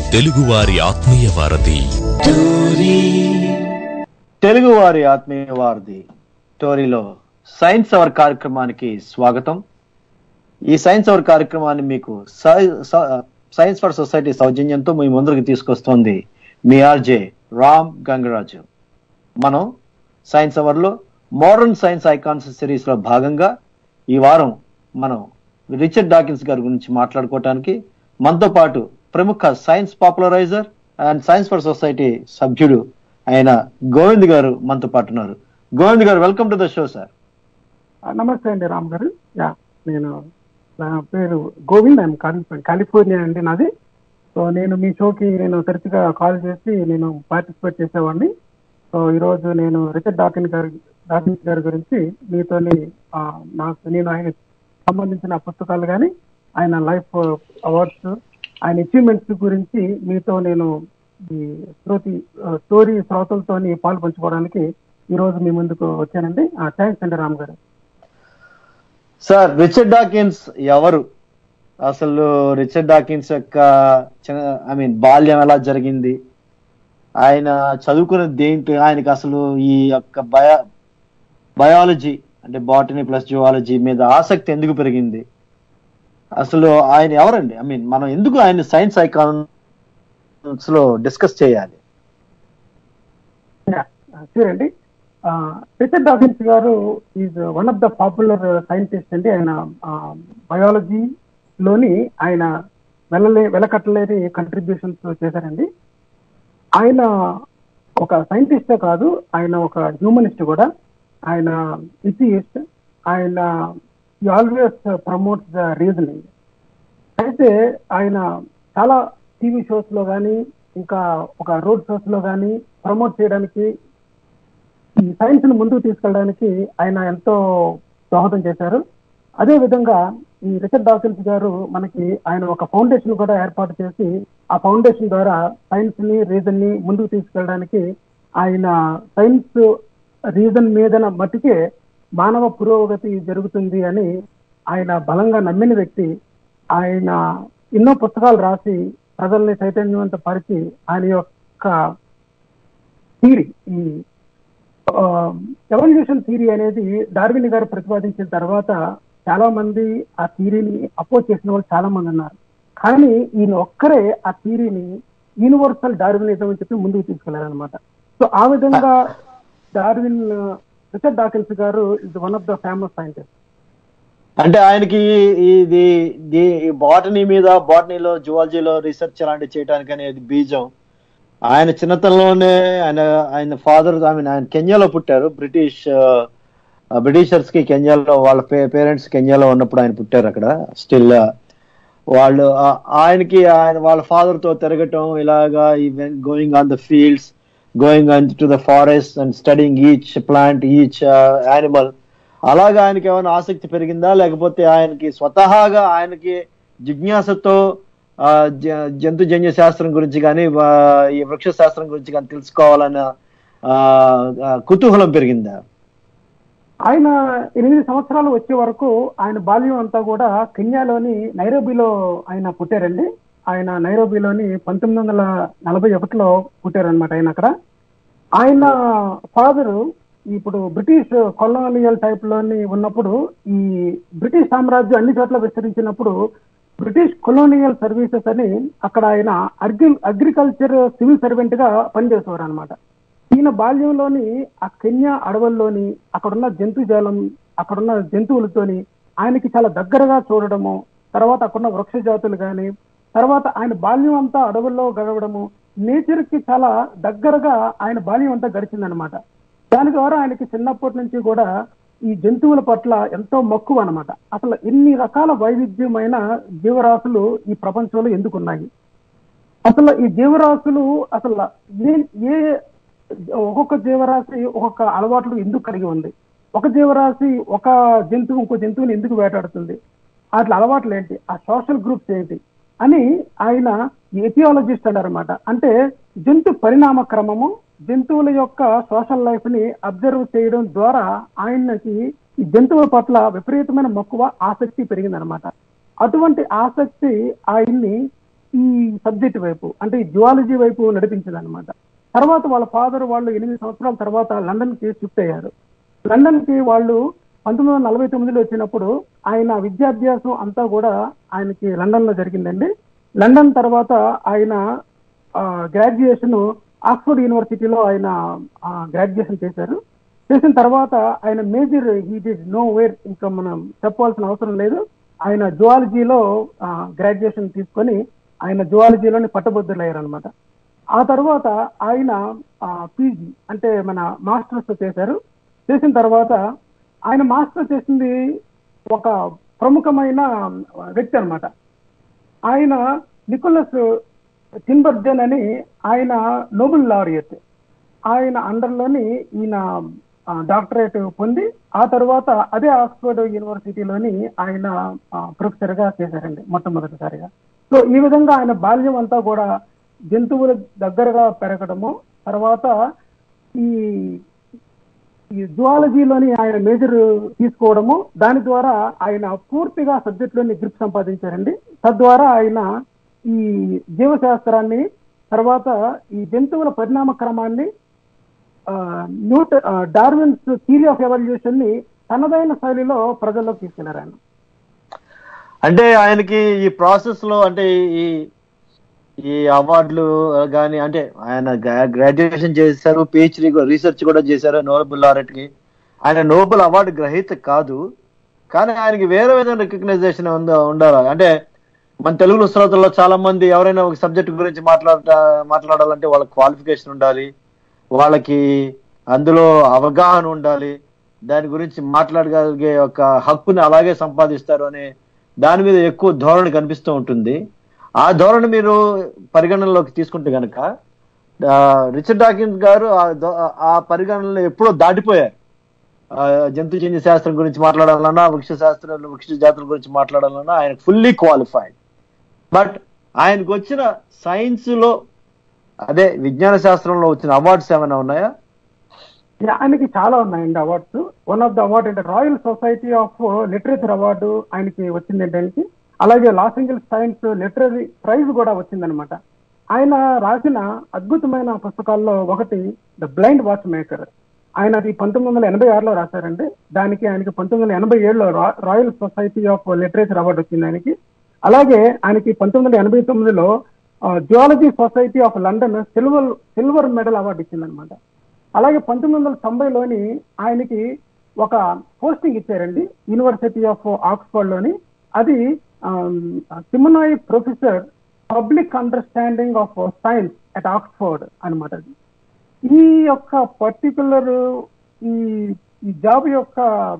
తెలుగువారి ఆత్మీయ వారధి తెలుగు వారి ఆత్మీయ వారిది స్టోరీలో సైన్స్ అవర్ కార్యక్రమానికి స్వాగతం ఈ సైన్స్ అవర్ కార్యక్రమాన్ని మీకు సై- స- సైన్స్ ఫర్ సొసైటీ సౌజన్యంతో మీ ముందరికి తీసుకొస్తోంది మీ ఆర్జే రామ్ గంగరాజు మనం సైన్స్ అవర్లో మోడర్న్ సైన్స్ ఐకాన్స్ సిరీస్ లో భాగంగా ఈ వారం మనం రిచర్డ్ డాకిన్స్ గారి గురించి మాట్లాడుకోవటానికి మనతో పాటు ప్రముఖ science populariser and science for society సభ్యుడు అయిన గోవింద్ గారు మనతో పాటు ఉన్నారు గోవింద్ గారు welcome to the show sir ఆ, నమస్తే అండి రామ్ గారు యా నేను నా పేరు గోవింద్ ఐఎమ్ కాలి- కాలిఫోర్నియా అండి నాది సో నేను మీ షోకి నేను తరచుగా కాల్ చేసి నేను పార్టిసిపేట్ చేసేవాడిని సో ఈరోజు నేను రిచర్డ్ డాకిన్ గారి డాకిన్స్ గారి గురించి మీతోని ఆ, నాకు నేను ఆయన సంబంధించిన పుస్తకాలు కానీ ఆయన లైఫ్ అవార్డ్స్ ఆయన అచీవ్మెంట్స్ గురించి మీతో నేను ఈ శ్రోతి స్టోరీ శ్రోతలతోని పాలు పంచుకోవడానికి ఈ రోజు మీ ముందుకు వచ్చానండి థ్యాంక్స్ అండి రామ్ గారు సార్ రిచర్డ్ డాకిన్స్ ఎవరు అసలు రిచర్డ్ డాకిన్స్ యొక్క ఐ మీన్ బాల్యం ఎలా జరిగింది ఆయన చదువుకున్న దేంటి ఆయనకి అసలు ఈ యొక్క బయో బయాలజీ అంటే బాటనీ ప్లస్ జువాలజీ మీద ఆసక్తి ఎందుకు పెరిగింది అసలు ఆయన ఎవరండి ఐ మీన్ మనం ఎందుకు ఆయన సైన్స్ ఐకాన్స్ లో డిస్కస్ చేయాలి చూడండి రిచర్డ్ డాకిన్స్ గారు is one of the popular scientist అండి ఆయన బయాలజీ లోని ఆయన వెళ్ళలే వెలకట్టలేని కంట్రిబ్యూషన్స్ చేశారండి ఆయన ఒక సైంటిస్టే కాదు ఆయన ఒక హ్యూమనిస్ట్ కూడా ఆయన ఇథియిస్ట్ ఆయన ఆల్వేస్ ప్రమోట్స్ ద రీజనింగ్ అయితే ఆయన చాలా టీవీ షోస్ లో కానీ ఇంకా ఒక రోడ్ షోస్ లో కానీ ప్రమోట్ చేయడానికి ఈ సైన్స్ ను ముందుకు తీసుకెళ్ళడానికి ఆయన ఎంతో దోహదం చేశారు అదే విధంగా ఈ రిచర్డ్ డాకిన్స్ గారు మనకి ఆయన ఒక ఫౌండేషన్ కూడా ఏర్పాటు చేసి ఆ ఫౌండేషన్ ద్వారా సైన్స్ ని రీజన్ ని ముందుకు తీసుకెళ్ళడానికి ఆయన సైన్స్ రీజన్ మీద మట్టుకే మానవ పురోగతి జరుగుతుంది అని ఆయన బలంగా నమ్మిన వ్యక్తి ఆయన ఎన్నో పుస్తకాలు రాసి ప్రజల్ని చైతన్యవంతపరిచి ఆయన యొక్క థీరీ ఈ ఎవల్యూషన్ థీరీ అనేది డార్విన్ గారు ప్రతిపాదించిన తర్వాత చాలా మంది ఆ థీరీని అపోజ్ చేసిన వాళ్ళు చాలా మంది ఉన్నారు కానీ ఈయన ఒక్కరే ఆ థీరీని యూనివర్సల్ డార్వినిజం అని చెప్పి ముందుకు తీసుకెళ్లారనమాట సో ఆ విధంగా డార్విన్ రిచర్డ్ డాకిన్స్ గారు is one of the famous scientist అంటే ఆయనకి ఇది బాటనీ మీద బాటనీలో జువాలజీలో రీసెర్చ్ అలాంటివి చేయడానికి అనేది బీజం ఆయన చిన్నతనంలోనే ఆయన ఆయన ఫాదర్ ఐ మీన్ ఆయన కెన్యాలో పుట్టారు బ్రిటిష్ బ్రిటిషర్స్ కి కెన్యాలో వాళ్ళ పేరెంట్స్ కెన్యాలో ఉన్నప్పుడు ఆయన పుట్టారు అక్కడ స్టిల్ వాళ్ళు ఆ- ఆయనకి ఆయన వాళ్ళ ఫాదర్ తో తిరగటం ఇలాగా going on the fields going on to the forest and studying each plant each animal అలాగా ఆయనకి ఏమైనా ఆసక్తి పెరిగిందా లేకపోతే ఆయనకి స్వతహాగా ఆయనకి జిజ్ఞాసతో ఆ, జ- జంతుజన్య శాస్త్రం గురించి కానీ ఈ వృక్ష శాస్త్రం గురించి కానీ తెలుసుకోవాలన్న ఆ, ఆ, కుతూహలం పెరిగిందా ఆయన ఎనిమిది సంవత్సరాలు వచ్చే వరకు ఆయన బాల్యం అంతా కూడా కెన్యాలోని నైరోబీలో ఆయన పుట్టారండి ఆయన నైరోబీలోని పంతొమ్మిది వందల నలభై ఒకటిలో పుట్టారనమాట ఆయన అక్కడ ఆయన ఫాదరు ఇప్పుడు బ్రిటిష్ కొలోనియల్ టైప్ లోని ఉన్నప్పుడు ఈ బ్రిటిష్ సామ్రాజ్యం అన్ని చోట్ల విస్తరించినప్పుడు బ్రిటిష్ కొలోనియల్ సర్వీసెస్ అని అక్కడ ఆయన అగ్రి అగ్రికల్చర్ సివిల్ సర్వెంట్ గా పనిచేసేవారు అనమాట ఈయన బాల్యంలోని ఆ కెన్యా అడవుల్లోని అక్కడున్న జంతుజాలం అక్కడున్న జంతువులతోని ఆయనకి చాలా దగ్గరగా చూడడము తర్వాత అక్కడున్న వృక్ష జాతులు కానీ తర్వాత ఆయన బాల్యం అంతా అడవుల్లో గడవడము నేచర్ కి చాలా దగ్గరగా ఆయన బాల్యం అంతా గడిచిందనమాట దాని ద్వారా ఆయనకి చిన్నప్పటి నుంచి కూడా ఈ జంతువుల పట్ల ఎంతో మక్కువ అనమాట అసలు ఎన్ని రకాల వైవిధ్యమైన జీవరాశులు ఈ ప్రపంచంలో ఎందుకున్నాయి అసలు ఈ జీవరాశులు అసలు ఏ ఏ ఒక్కొక్క జీవరాశి ఒక్కొక్క అలవాట్లు ఎందుకు కలిగి ఉంది ఒక జీవరాశి ఒక జంతువు ఇంకో జంతువుని ఎందుకు వేటాడుతుంది అట్లా అలవాట్లు ఏంటి ఆ సోషల్ గ్రూప్స్ ఏంటి అని ఆయన ఎథియాలజిస్ట్ అన్నారన్నమాట అంటే జంతు పరిణామ క్రమము జంతువుల యొక్క సోషల్ లైఫ్ ని అబ్జర్వ్ చేయడం ద్వారా ఆయనకి ఈ జంతువుల పట్ల విపరీతమైన మక్కువ ఆసక్తి పెరిగిందనమాట అటువంటి ఆసక్తి ఆయన్ని ఈ సబ్జెక్ట్ వైపు అంటే ఈ జువాలజీ వైపు నడిపించింది అనమాట తర్వాత వాళ్ళ ఫాదర్ వాళ్ళు ఎనిమిది సంవత్సరాల తర్వాత లండన్ కి షిఫ్ట్ అయ్యారు లండన్ కి వాళ్ళు పంతొమ్మిది వందల నలభై తొమ్మిదిలో వచ్చినప్పుడు ఆయన విద్యాభ్యాసం అంతా కూడా ఆయనకి లండన్ లో జరిగిందండి లండన్ తర్వాత ఆయన గ్రాడ్యుయేషన్ ఆక్స్ఫర్డ్ యూనివర్సిటీలో ఆయన గ్రాడ్యుయేషన్ చేశారు చేసిన తర్వాత ఆయన major he did no where ఇంకా మనం చెప్పాల్సిన అవసరం లేదు ఆయన జువాలజీలో గ్రాడ్యుయేషన్ తీసుకొని ఆయన జువాలజీలోని పట్టభద్రులయ్యారు అనమాట ఆ తర్వాత ఆయన పీజీ అంటే మన మాస్టర్స్ చేశారు చేసిన తర్వాత ఆయన మాస్టర్ చేసింది ఒక ప్రముఖమైన వ్యక్తి అన్నమాట ఆయన నికోలస్ టిన్బర్జన్ అని ఆయన నోబెల్ లారియట్ ఆయన అండర్లోని ఈయన ఆ, డాక్టరేట్ పొంది ఆ తర్వాత అదే ఆక్స్ఫర్డ్ యూనివర్సిటీలోని ఆయన ఆ, ప్రొఫెసర్ గా చేశారండి మొట్టమొదటిసారిగా సో ఈ విధంగా ఆయన బాల్యం అంతా కూడా జంతువుల దగ్గరగా పెరగడము తర్వాత ఈ ఈ జువాలజీలోని ఆయన మేజర్ తీసుకోవడము దాని ద్వారా ఆయన పూర్తిగా సబ్జెక్టులోని గ్రిప్ సంపాదించారండి తద్వారా ఆయన ఈ జీవశాస్త్రాన్ని తర్వాత ఈ జంతువుల పరిణామ క్రమాన్ని ఆ, న్యూట ఆ, డార్విన్స్ థియరీ ఆఫ్ ఎవల్యూషన్ ని తనదైన శైలిలో ప్రజల్లోకి తీసుకెళ్లారు ఆయన అంటే ఆయనకి ఈ ప్రాసెస్ లో అంటే ఈ ఈ అవార్డులు కానీ అంటే ఆయన గ్రాడ్యుయేషన్ చేశారు పిహెచ్డి రీసెర్చ్ కూడా చేశారు నోబెల్ లారెట్ కి ఆయన నోబెల్ అవార్డు గ్రహీత కాదు కానీ ఆయనకి వేరే విధమైన రికగ్నైజేషన్ ఉండాలి అంటే మన తెలుగు శ్రోతల్లో చాలా మంది ఎవరైనా ఒక సబ్జెక్ట్ గురించి మాట్లాడ మాట్లాడాలంటే వాళ్ళకి క్వాలిఫికేషన్ ఉండాలి వాళ్ళకి అందులో అవగాహన ఉండాలి దాని గురించి మాట్లాడగలిగే ఒక హక్కుని అలాగే సంపాదిస్తారు అనే దాని మీద ఎక్కువ ధోరణి కనిపిస్తూ ఉంటుంది ఆ ధోరణి మీరు పరిగణనలోకి తీసుకుంటే కనుక రిచర్డ్ డాకిన్స్ గారు ఆ ధో- ఆ పరిగణనలో ఎప్పుడో దాటిపోయారు ఆ, జంతు జన్య శాస్త్రం గురించి మాట్లాడాలన్నా వృక్ష శాస్త్రం వృక్ష జాతుల గురించి మాట్లాడాలన్నా ఆయన ఫుల్లీ క్వాలిఫైడ్ బట్ ఆయనకు వచ్చిన సైన్స్ లో అదే విజ్ఞాన శాస్త్రంలో వచ్చిన అవార్డ్స్ ఏమైనా ఉన్నాయా యా, ఆయనకి చాలా ఉన్నాయండి awards one of the award అంటే royal society of literature award ఆయనకి వచ్చిందండి ఆయనకి అలాగే Los Angeles science literary prize కూడా వచ్చిందనమాట ఆయన రాసిన అద్భుతమైన పుస్తకాల్లో ఒకటి ద బ్లైండ్ వాచ్ మేకర్ ఆయన అది పంతొమ్మిది వందల ఎనభై ఆరులో రాశారండి దానికి ఆయనకి పంతొమ్మిది వందల ఎనభై ఏడులో రా- royal society of literature award వచ్చింది ఆయనకి అలాగే ఆయనకి పంతొమ్మిది వందల ఎనభై తొమ్మిదిలో geology society of London silver silver medal award ఇచ్చిందనమాట అలాగే పంతొమ్మిది వందల తొంభైలోని ఆయనకి ఒక పోస్టింగ్ ఇచ్చారండి యూనివర్సిటీ ఆఫ్ ఆక్స్ఫర్డ్ లోని అది Simonyi professor public understanding of science at Oxford అనమాట అది ఈ యొక్క పర్టికులర్ ఈ ఈ జాబ్ యొక్క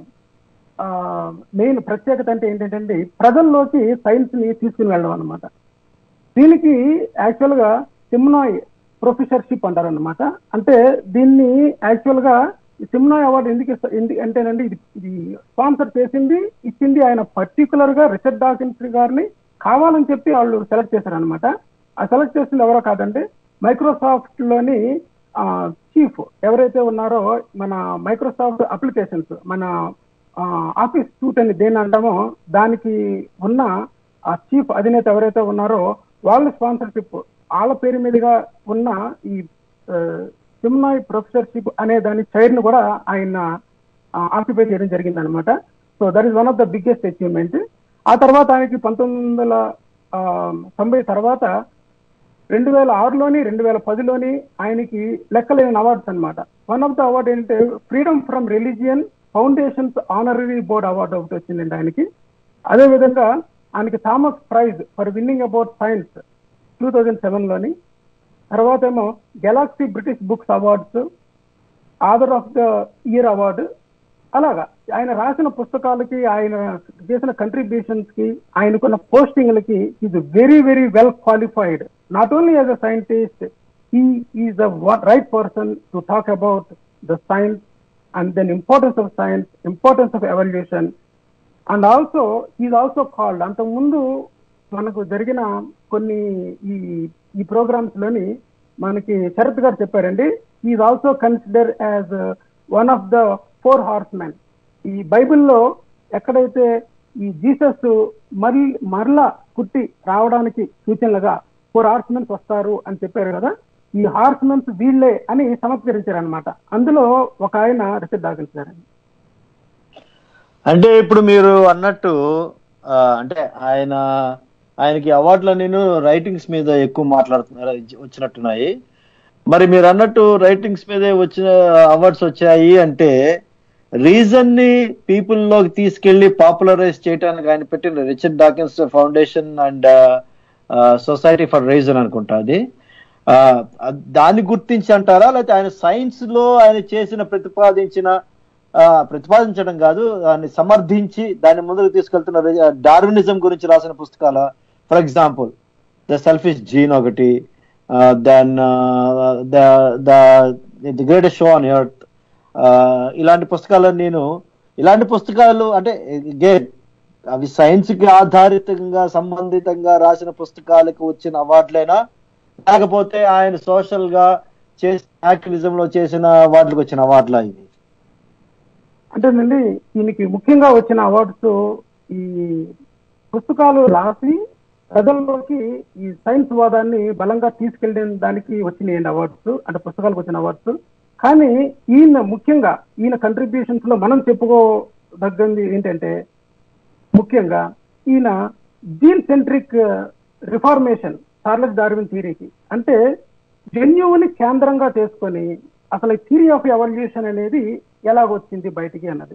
మెయిన్ ప్రత్యేకత అంటే ఏంటంటే ప్రజల్లోకి సైన్స్ ని తీసుకుని వెళ్ళడం అనమాట దీనికి యాక్చువల్ గా సిమ్నాయ్ ప్రొఫెసర్షిప్ అంటారన్నమాట అంటే దీన్ని యాక్చువల్ గా సిమ్నాయ్ అవార్డు ఎందుకు ఇస్తా- ఎందు- అంటేనండి ఇది ఇది స్పాన్సర్ చేసింది ఇచ్చింది ఆయన పర్టికులర్ గా రిచర్డ్ డాకిన్స్ గారిని కావాలని చెప్పి వాళ్ళు సెలెక్ట్ చేశారనమాట ఆ సెలెక్ట్ చేసింది ఎవరో కాదండి మైక్రోసాఫ్ట్ లోని చీఫ్ ఎవరైతే ఉన్నారో మన మైక్రోసాఫ్ట్ అప్లికేషన్స్ మన ఆఫీస్ సూట్ అని దేని అంటామో దానికి ఉన్న ఆ చీఫ్ అధినేత ఎవరైతే ఉన్నారో వాళ్ళ స్పాన్సర్షిప్ వాళ్ళ పేరు మీదుగా ఉన్న ఈ సిమ్నాయ్ ప్రొఫెసర్షిప్ అనే దాని చైర్ ను కూడా ఆయన ఆక్యుపై చేయడం జరిగింది అనమాట so that is one of the biggest achievement ఆ తర్వాత ఆయనకి పంతొమ్మిది వందల ఆ, తొంభై తర్వాత రెండు వేల ఆరులోని రెండు వేల పదిలోని ఆయనకి లెక్కలేని అవార్డ్స్ అన్నమాట వన్ ఆఫ్ ద అవార్డ్ ఏంటంటే freedom from religion foundations honorary board award ఒకటి వచ్చిందండి ఆయనకి అదే విధంగా ఆయనకి Thomas prize for winning about science two thousand seven లోని తర్వాత ఏమో galaxy British books awards author of the year award అలాగా ఆయన రాసిన పుస్తకాలకి ఆయన చేసిన కంట్రిబ్యూషన్స్ కి ఆయనకున్న పోస్టింగ్లకి is very very well qualified not only as a scientist he is the right person to talk about the science and then importance of science importance of evolution and also is also called అంతకుముందు మనకు జరిగిన కొన్ని ఈ ఈ programmes లోని మనకి శరత్ గారు చెప్పారండి is also consider as one of the four horse men ఈ బైబిల్లో ఎక్కడైతే ఈ జీసస్ మళ్ళీ మరలా పుట్టి రావడానికి సూచనలుగా ఫోర్ హార్స్మెన్స్ వస్తారు అని చెప్పారు కదా ఈ హార్స్మెన్స్ వీళ్ళే అని సమర్పించారు అనమాట అందులో ఒక ఆయన రిసిట్ దాఖలించారండి అంటే ఇప్పుడు మీరు అన్నట్టు ఆ, అంటే ఆయన ఆయనకి అవార్డులు నేను రైటింగ్స్ మీద ఎక్కువ మాట్లాడుతున్నారు వచ్చినట్టున్నాయి మరి మీరు అన్నట్టు రైటింగ్స్ మీదే వచ్చిన అవార్డ్స్ వచ్చాయి అంటే రీజన్ ని పీపుల్ లోకి తీసుకెళ్లి పాపులరైజ్ చేయడానికి ఆయన పెట్టిన Richard Dawkins foundation and society for reason అనుకుంటా అది ఆ, దాన్ని గుర్తించి అంటారా లేకపోతే ఆయన సైన్స్ లో ఆయన చేసిన ప్రతిపాదించిన ఆ, ప్రతిపాదించడం కాదు దాన్ని సమర్థించి దాన్ని ముందుకు తీసుకెళ్తున్న డార్వినిజం గురించి రాసిన పుస్తకాల for example the selfish gene ఒకటి then the greatest show on earth ఇలాంటి పుస్తకాలను నేను ఇలాంటి పుస్తకాలు అంటే again, అవి సైన్స్ కి ఆధారితంగా సంబంధితంగా రాసిన పుస్తకాలకు వచ్చిన అవార్డులైనా లేకపోతే ఆయన సోషల్ గా చేసిన యాక్టివిజం లో చేసిన అవార్డులకు వచ్చిన అవార్డులా ఇది అంటేనండి దీనికి ముఖ్యంగా వచ్చిన అవార్డ్స్ ఈ పుస్తకాలు రాసి ప్రజల్లోకి ఈ సైన్స్ వాదాన్ని బలంగా తీసుకెళ్లిన దానికి వచ్చినాయండి అవార్డ్స్ అంటే పుస్తకాలకు వచ్చిన అవార్డ్స్ కానీ ఈయన ముఖ్యంగా ఈయన కంట్రిబ్యూషన్స్ లో మనం చెప్పుకోదగ్గది ఏంటంటే ముఖ్యంగా ఈయన gene centric reformation Charles Darwin థియరీకి అంటే జన్యువుని కేంద్రంగా చేసుకొని అసలు థియరీ ఆఫ్ ఎవల్యూషన్ అనేది ఎలాగొచ్చింది బయటికి అన్నది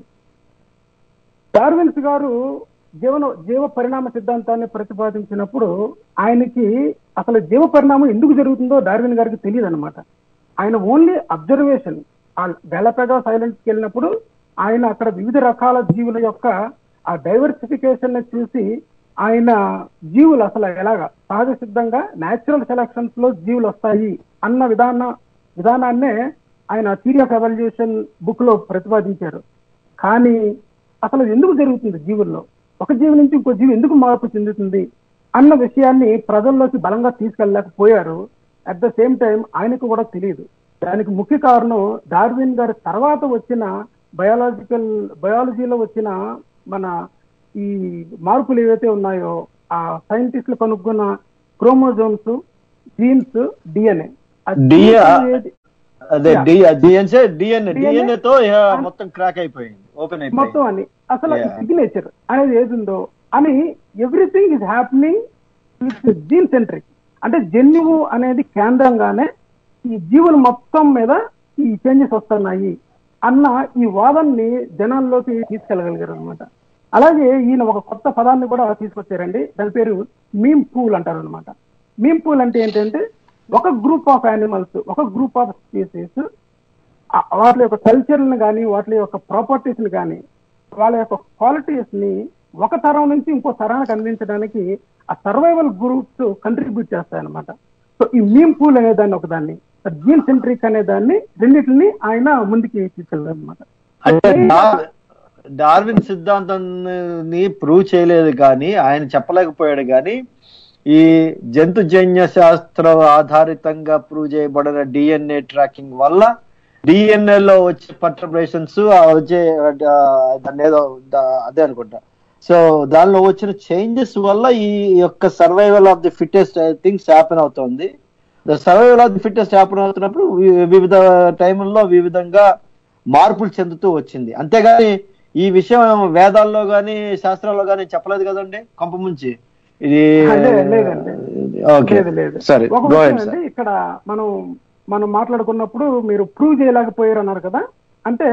డార్విన్స్ గారు జీవన జీవ పరిణామ సిద్ధాంతాన్ని ప్రతిపాదించినప్పుడు ఆయనకి అసలు జీవ పరిణామం ఎందుకు జరుగుతుందో డార్విన్ గారికి తెలియదు అనమాట ఆయన ఓన్లీ అబ్జర్వేషన్ ఆ గెలపెగా సైలెన్స్ కి వెళ్ళినప్పుడు ఆయన అక్కడ వివిధ రకాల జీవుల యొక్క ఆ డైవర్సిఫికేషన్ ని చూసి ఆయన జీవులు అసలు ఎలాగా సహజ సిద్ధంగా న్యాచురల్ సెలక్షన్స్ లో జీవులు వస్తాయి అన్న విధాన విధానాన్నే ఆయన థియరీ ఆఫ్ ఎవల్యూషన్ బుక్ లో ప్రతిపాదించారు కానీ అసలు ఎందుకు జరుగుతుంది జీవుల్లో ఒక జీవి నుంచి ఇంకో జీవి ఎందుకు మార్పు చెందుతుంది అన్న విషయాన్ని ప్రజల్లోకి బలంగా తీసుకెళ్ళలేకపోయారు అట్ ద సేమ్ టైం ఆయనకు కూడా తెలియదు దానికి ముఖ్య కారణం డార్విన్ గారి తర్వాత వచ్చిన బయాలజికల్ బయాలజీలో వచ్చిన మన ఈ మార్పులు ఏవైతే ఉన్నాయో ఆ సైంటిస్టులు కనుక్కున్న క్రోమోజోమ్స్ జీన్స్ డిఎన్ఏ DNA అదే Yeah. DNA DNA DNA DNA తో ఇహ మొత్తం క్రాక్ అయిపోయింది ఓపెన్ మొత్తం అయిపోయింది అని అసలు Yeah. సిగ్నేచర్ అనేది ఏదుందో అని everything is happening with gene centric అంటే జన్యువు అనేది కేంద్రంగానే ఈ జీవులు మొత్తం మీద ఈ చేంజెస్ వస్తున్నాయి అన్న ఈ వాదనని జనాల్లోకి తీసుకెళ్ళగలిగారు అనమాట అలాగే ఈయన ఒక కొత్త పదాన్ని కూడా తీసుకొచ్చారండి దాని పేరు మీమ్ పూల్ అంటారు అనమాట మీమ్ పూల్ అంటే ఏంటంటే ఒక గ్రూప్ ఆఫ్ యానిమల్స్ ఒక గ్రూప్ ఆఫ్ స్పీసీస్ ఆ- వాటి యొక్క కల్చర్ ని కానీ వాటి యొక్క ప్రాపర్టీస్ ని కానీ వాళ్ళ యొక్క క్వాలిటీస్ ని ఒక తరం నుంచి ఇంకో తరానికి అందించడానికి ఆ సర్వైవల్ గ్రూప్స్ కంట్రిబ్యూట్ చేస్తాయన్నమాట సో ఈ మీమ్ పూల్ అనే దాన్ని ఒక దాన్ని జీన్ సెంట్రిక్ అనే దాన్ని రెండింటిని ఆయన ముందుకి తీసుకెళ్ళారు అనమాట అంటే డా- డార్విన్ సిద్ధాంతాన్ని ప్రూవ్ చేయలేదు కానీ ఆయన చెప్పలేకపోయాడు కానీ ఈ జంతుజన్య శాస్త్ర ఆధారితంగా ప్రూవ్ చేయబడిన డిఎన్ఏ ట్రాకింగ్ వల్ల డిఎన్ఏ లో వచ్చే పర్టర్బేషన్స్ వచ్చే ఆ, దాన్ని ఏదో దా- అదే అనుకుంటా సో దానిలో వచ్చిన చేంజెస్ వల్ల ఈ యొక్క survival of the fittest things happen అవుతుంది the survival of the fittest happen అవుతున్నప్పుడు వి- వివిధ టైముల్లో వివిధంగా మార్పులు చెందుతూ వచ్చింది అంతేగాని ఈ విషయం వేదాల్లో గాని శాస్త్రాల్లో గాని చెప్పలేదు కదండి కొంప ముంచి ఇది అదే, లేదండి. ఓకే లేదు లేదు సరే ఒక గో విషయం సార్ అండి ఇక్కడ మనం మనం మాట్లాడుకున్నప్పుడు మీరు ప్రూవ్ చేయలేకపోయారు అన్నారు కదా అంటే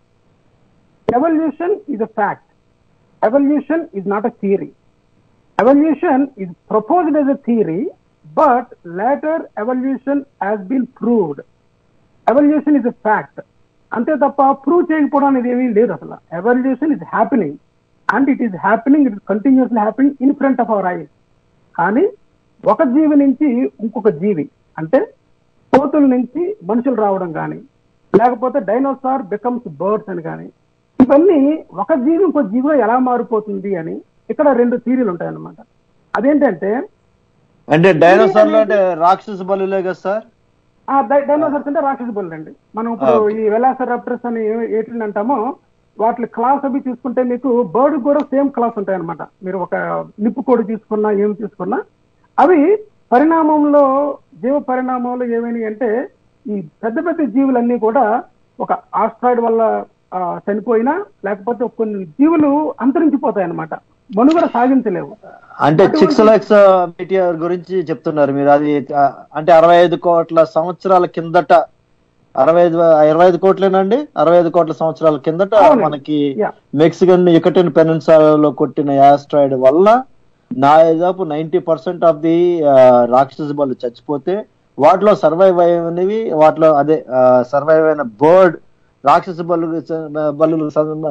evolution is a fact evolution is not a theory evolution is proposed as a theory but later evolution has been proved evolution is a fact అంతే తప్ప ప్రూవ్ చేయకపోవడం అనేది ఏమీ లేదు అసలు evolution is happening and it is happening it is continuously happening in front of our eyes కానీ ఒక జీవి నుంచి ఇంకొక జీవి అంటే కోతుల నుంచి మనుషులు రావడం కానీ లేకపోతే డైనోసార్ బికమ్స్ బర్డ్స్ అని కానీ ఇవన్నీ ఒక జీవి ఇంకో జీవిగా ఎలా మారిపోతుంది అని ఇక్కడ రెండు థీరీలు ఉంటాయన్నమాట అదేంటంటే అంటే డైనోసార్లు అంటే రాక్షస బలులే కదా సార్ ఆ డై- డైనోసార్స్ అంటే రాక్షస బలులు అండి మనం ఇప్పుడు Okay. ఈ వెలాసరాప్టర్స్ అని ఏ- ఏటిని అంటామో వాటి క్లాస్ అవి చూసుకుంటే మీకు బర్డ్ కూడా సేమ్ క్లాస్ ఉంటాయి అనమాట మీరు ఒక నిప్పు కోడి తీసుకున్నా ఏం తీసుకున్నా అవి పరిణామంలో జీవ పరిణామంలో ఏమైనాయి అంటే ఈ పెద్ద పెద్ద జీవులన్నీ కూడా ఒక ఆస్ట్రాయిడ్ వల్ల ఆ, చనిపోయినా లేకపోతే కొన్ని జీవులు అంతరించిపోతాయి అనమాట మనుగడ సాగించలేవు అంటే సిక్స్ లాక్స్ మీటియర్ గురించి చెప్తున్నారు మీరు అది ఆ, అంటే అరవై ఐదు కోట్ల సంవత్సరాల కిందట అరవై ఐదు ఇరవై ఐదు కోట్లేనండి అరవై ఐదు కోట్ల సంవత్సరాల కిందట అవునండి. మనకి Yeah. మెక్సికన్ యుకటన్ పెనిన్సాలో కొట్టిన యాస్ట్రాయిడ్ వల్ల నా దాదాపు నైన్టీ పర్సెంట్ ఆఫ్ ది రాక్షస బలు చచ్చిపోతే వాటిలో సర్వైవ్ అయినవి వాటిలో అదే సర్వైవ్ అయిన బర్డ్ రాక్షస బలు బలు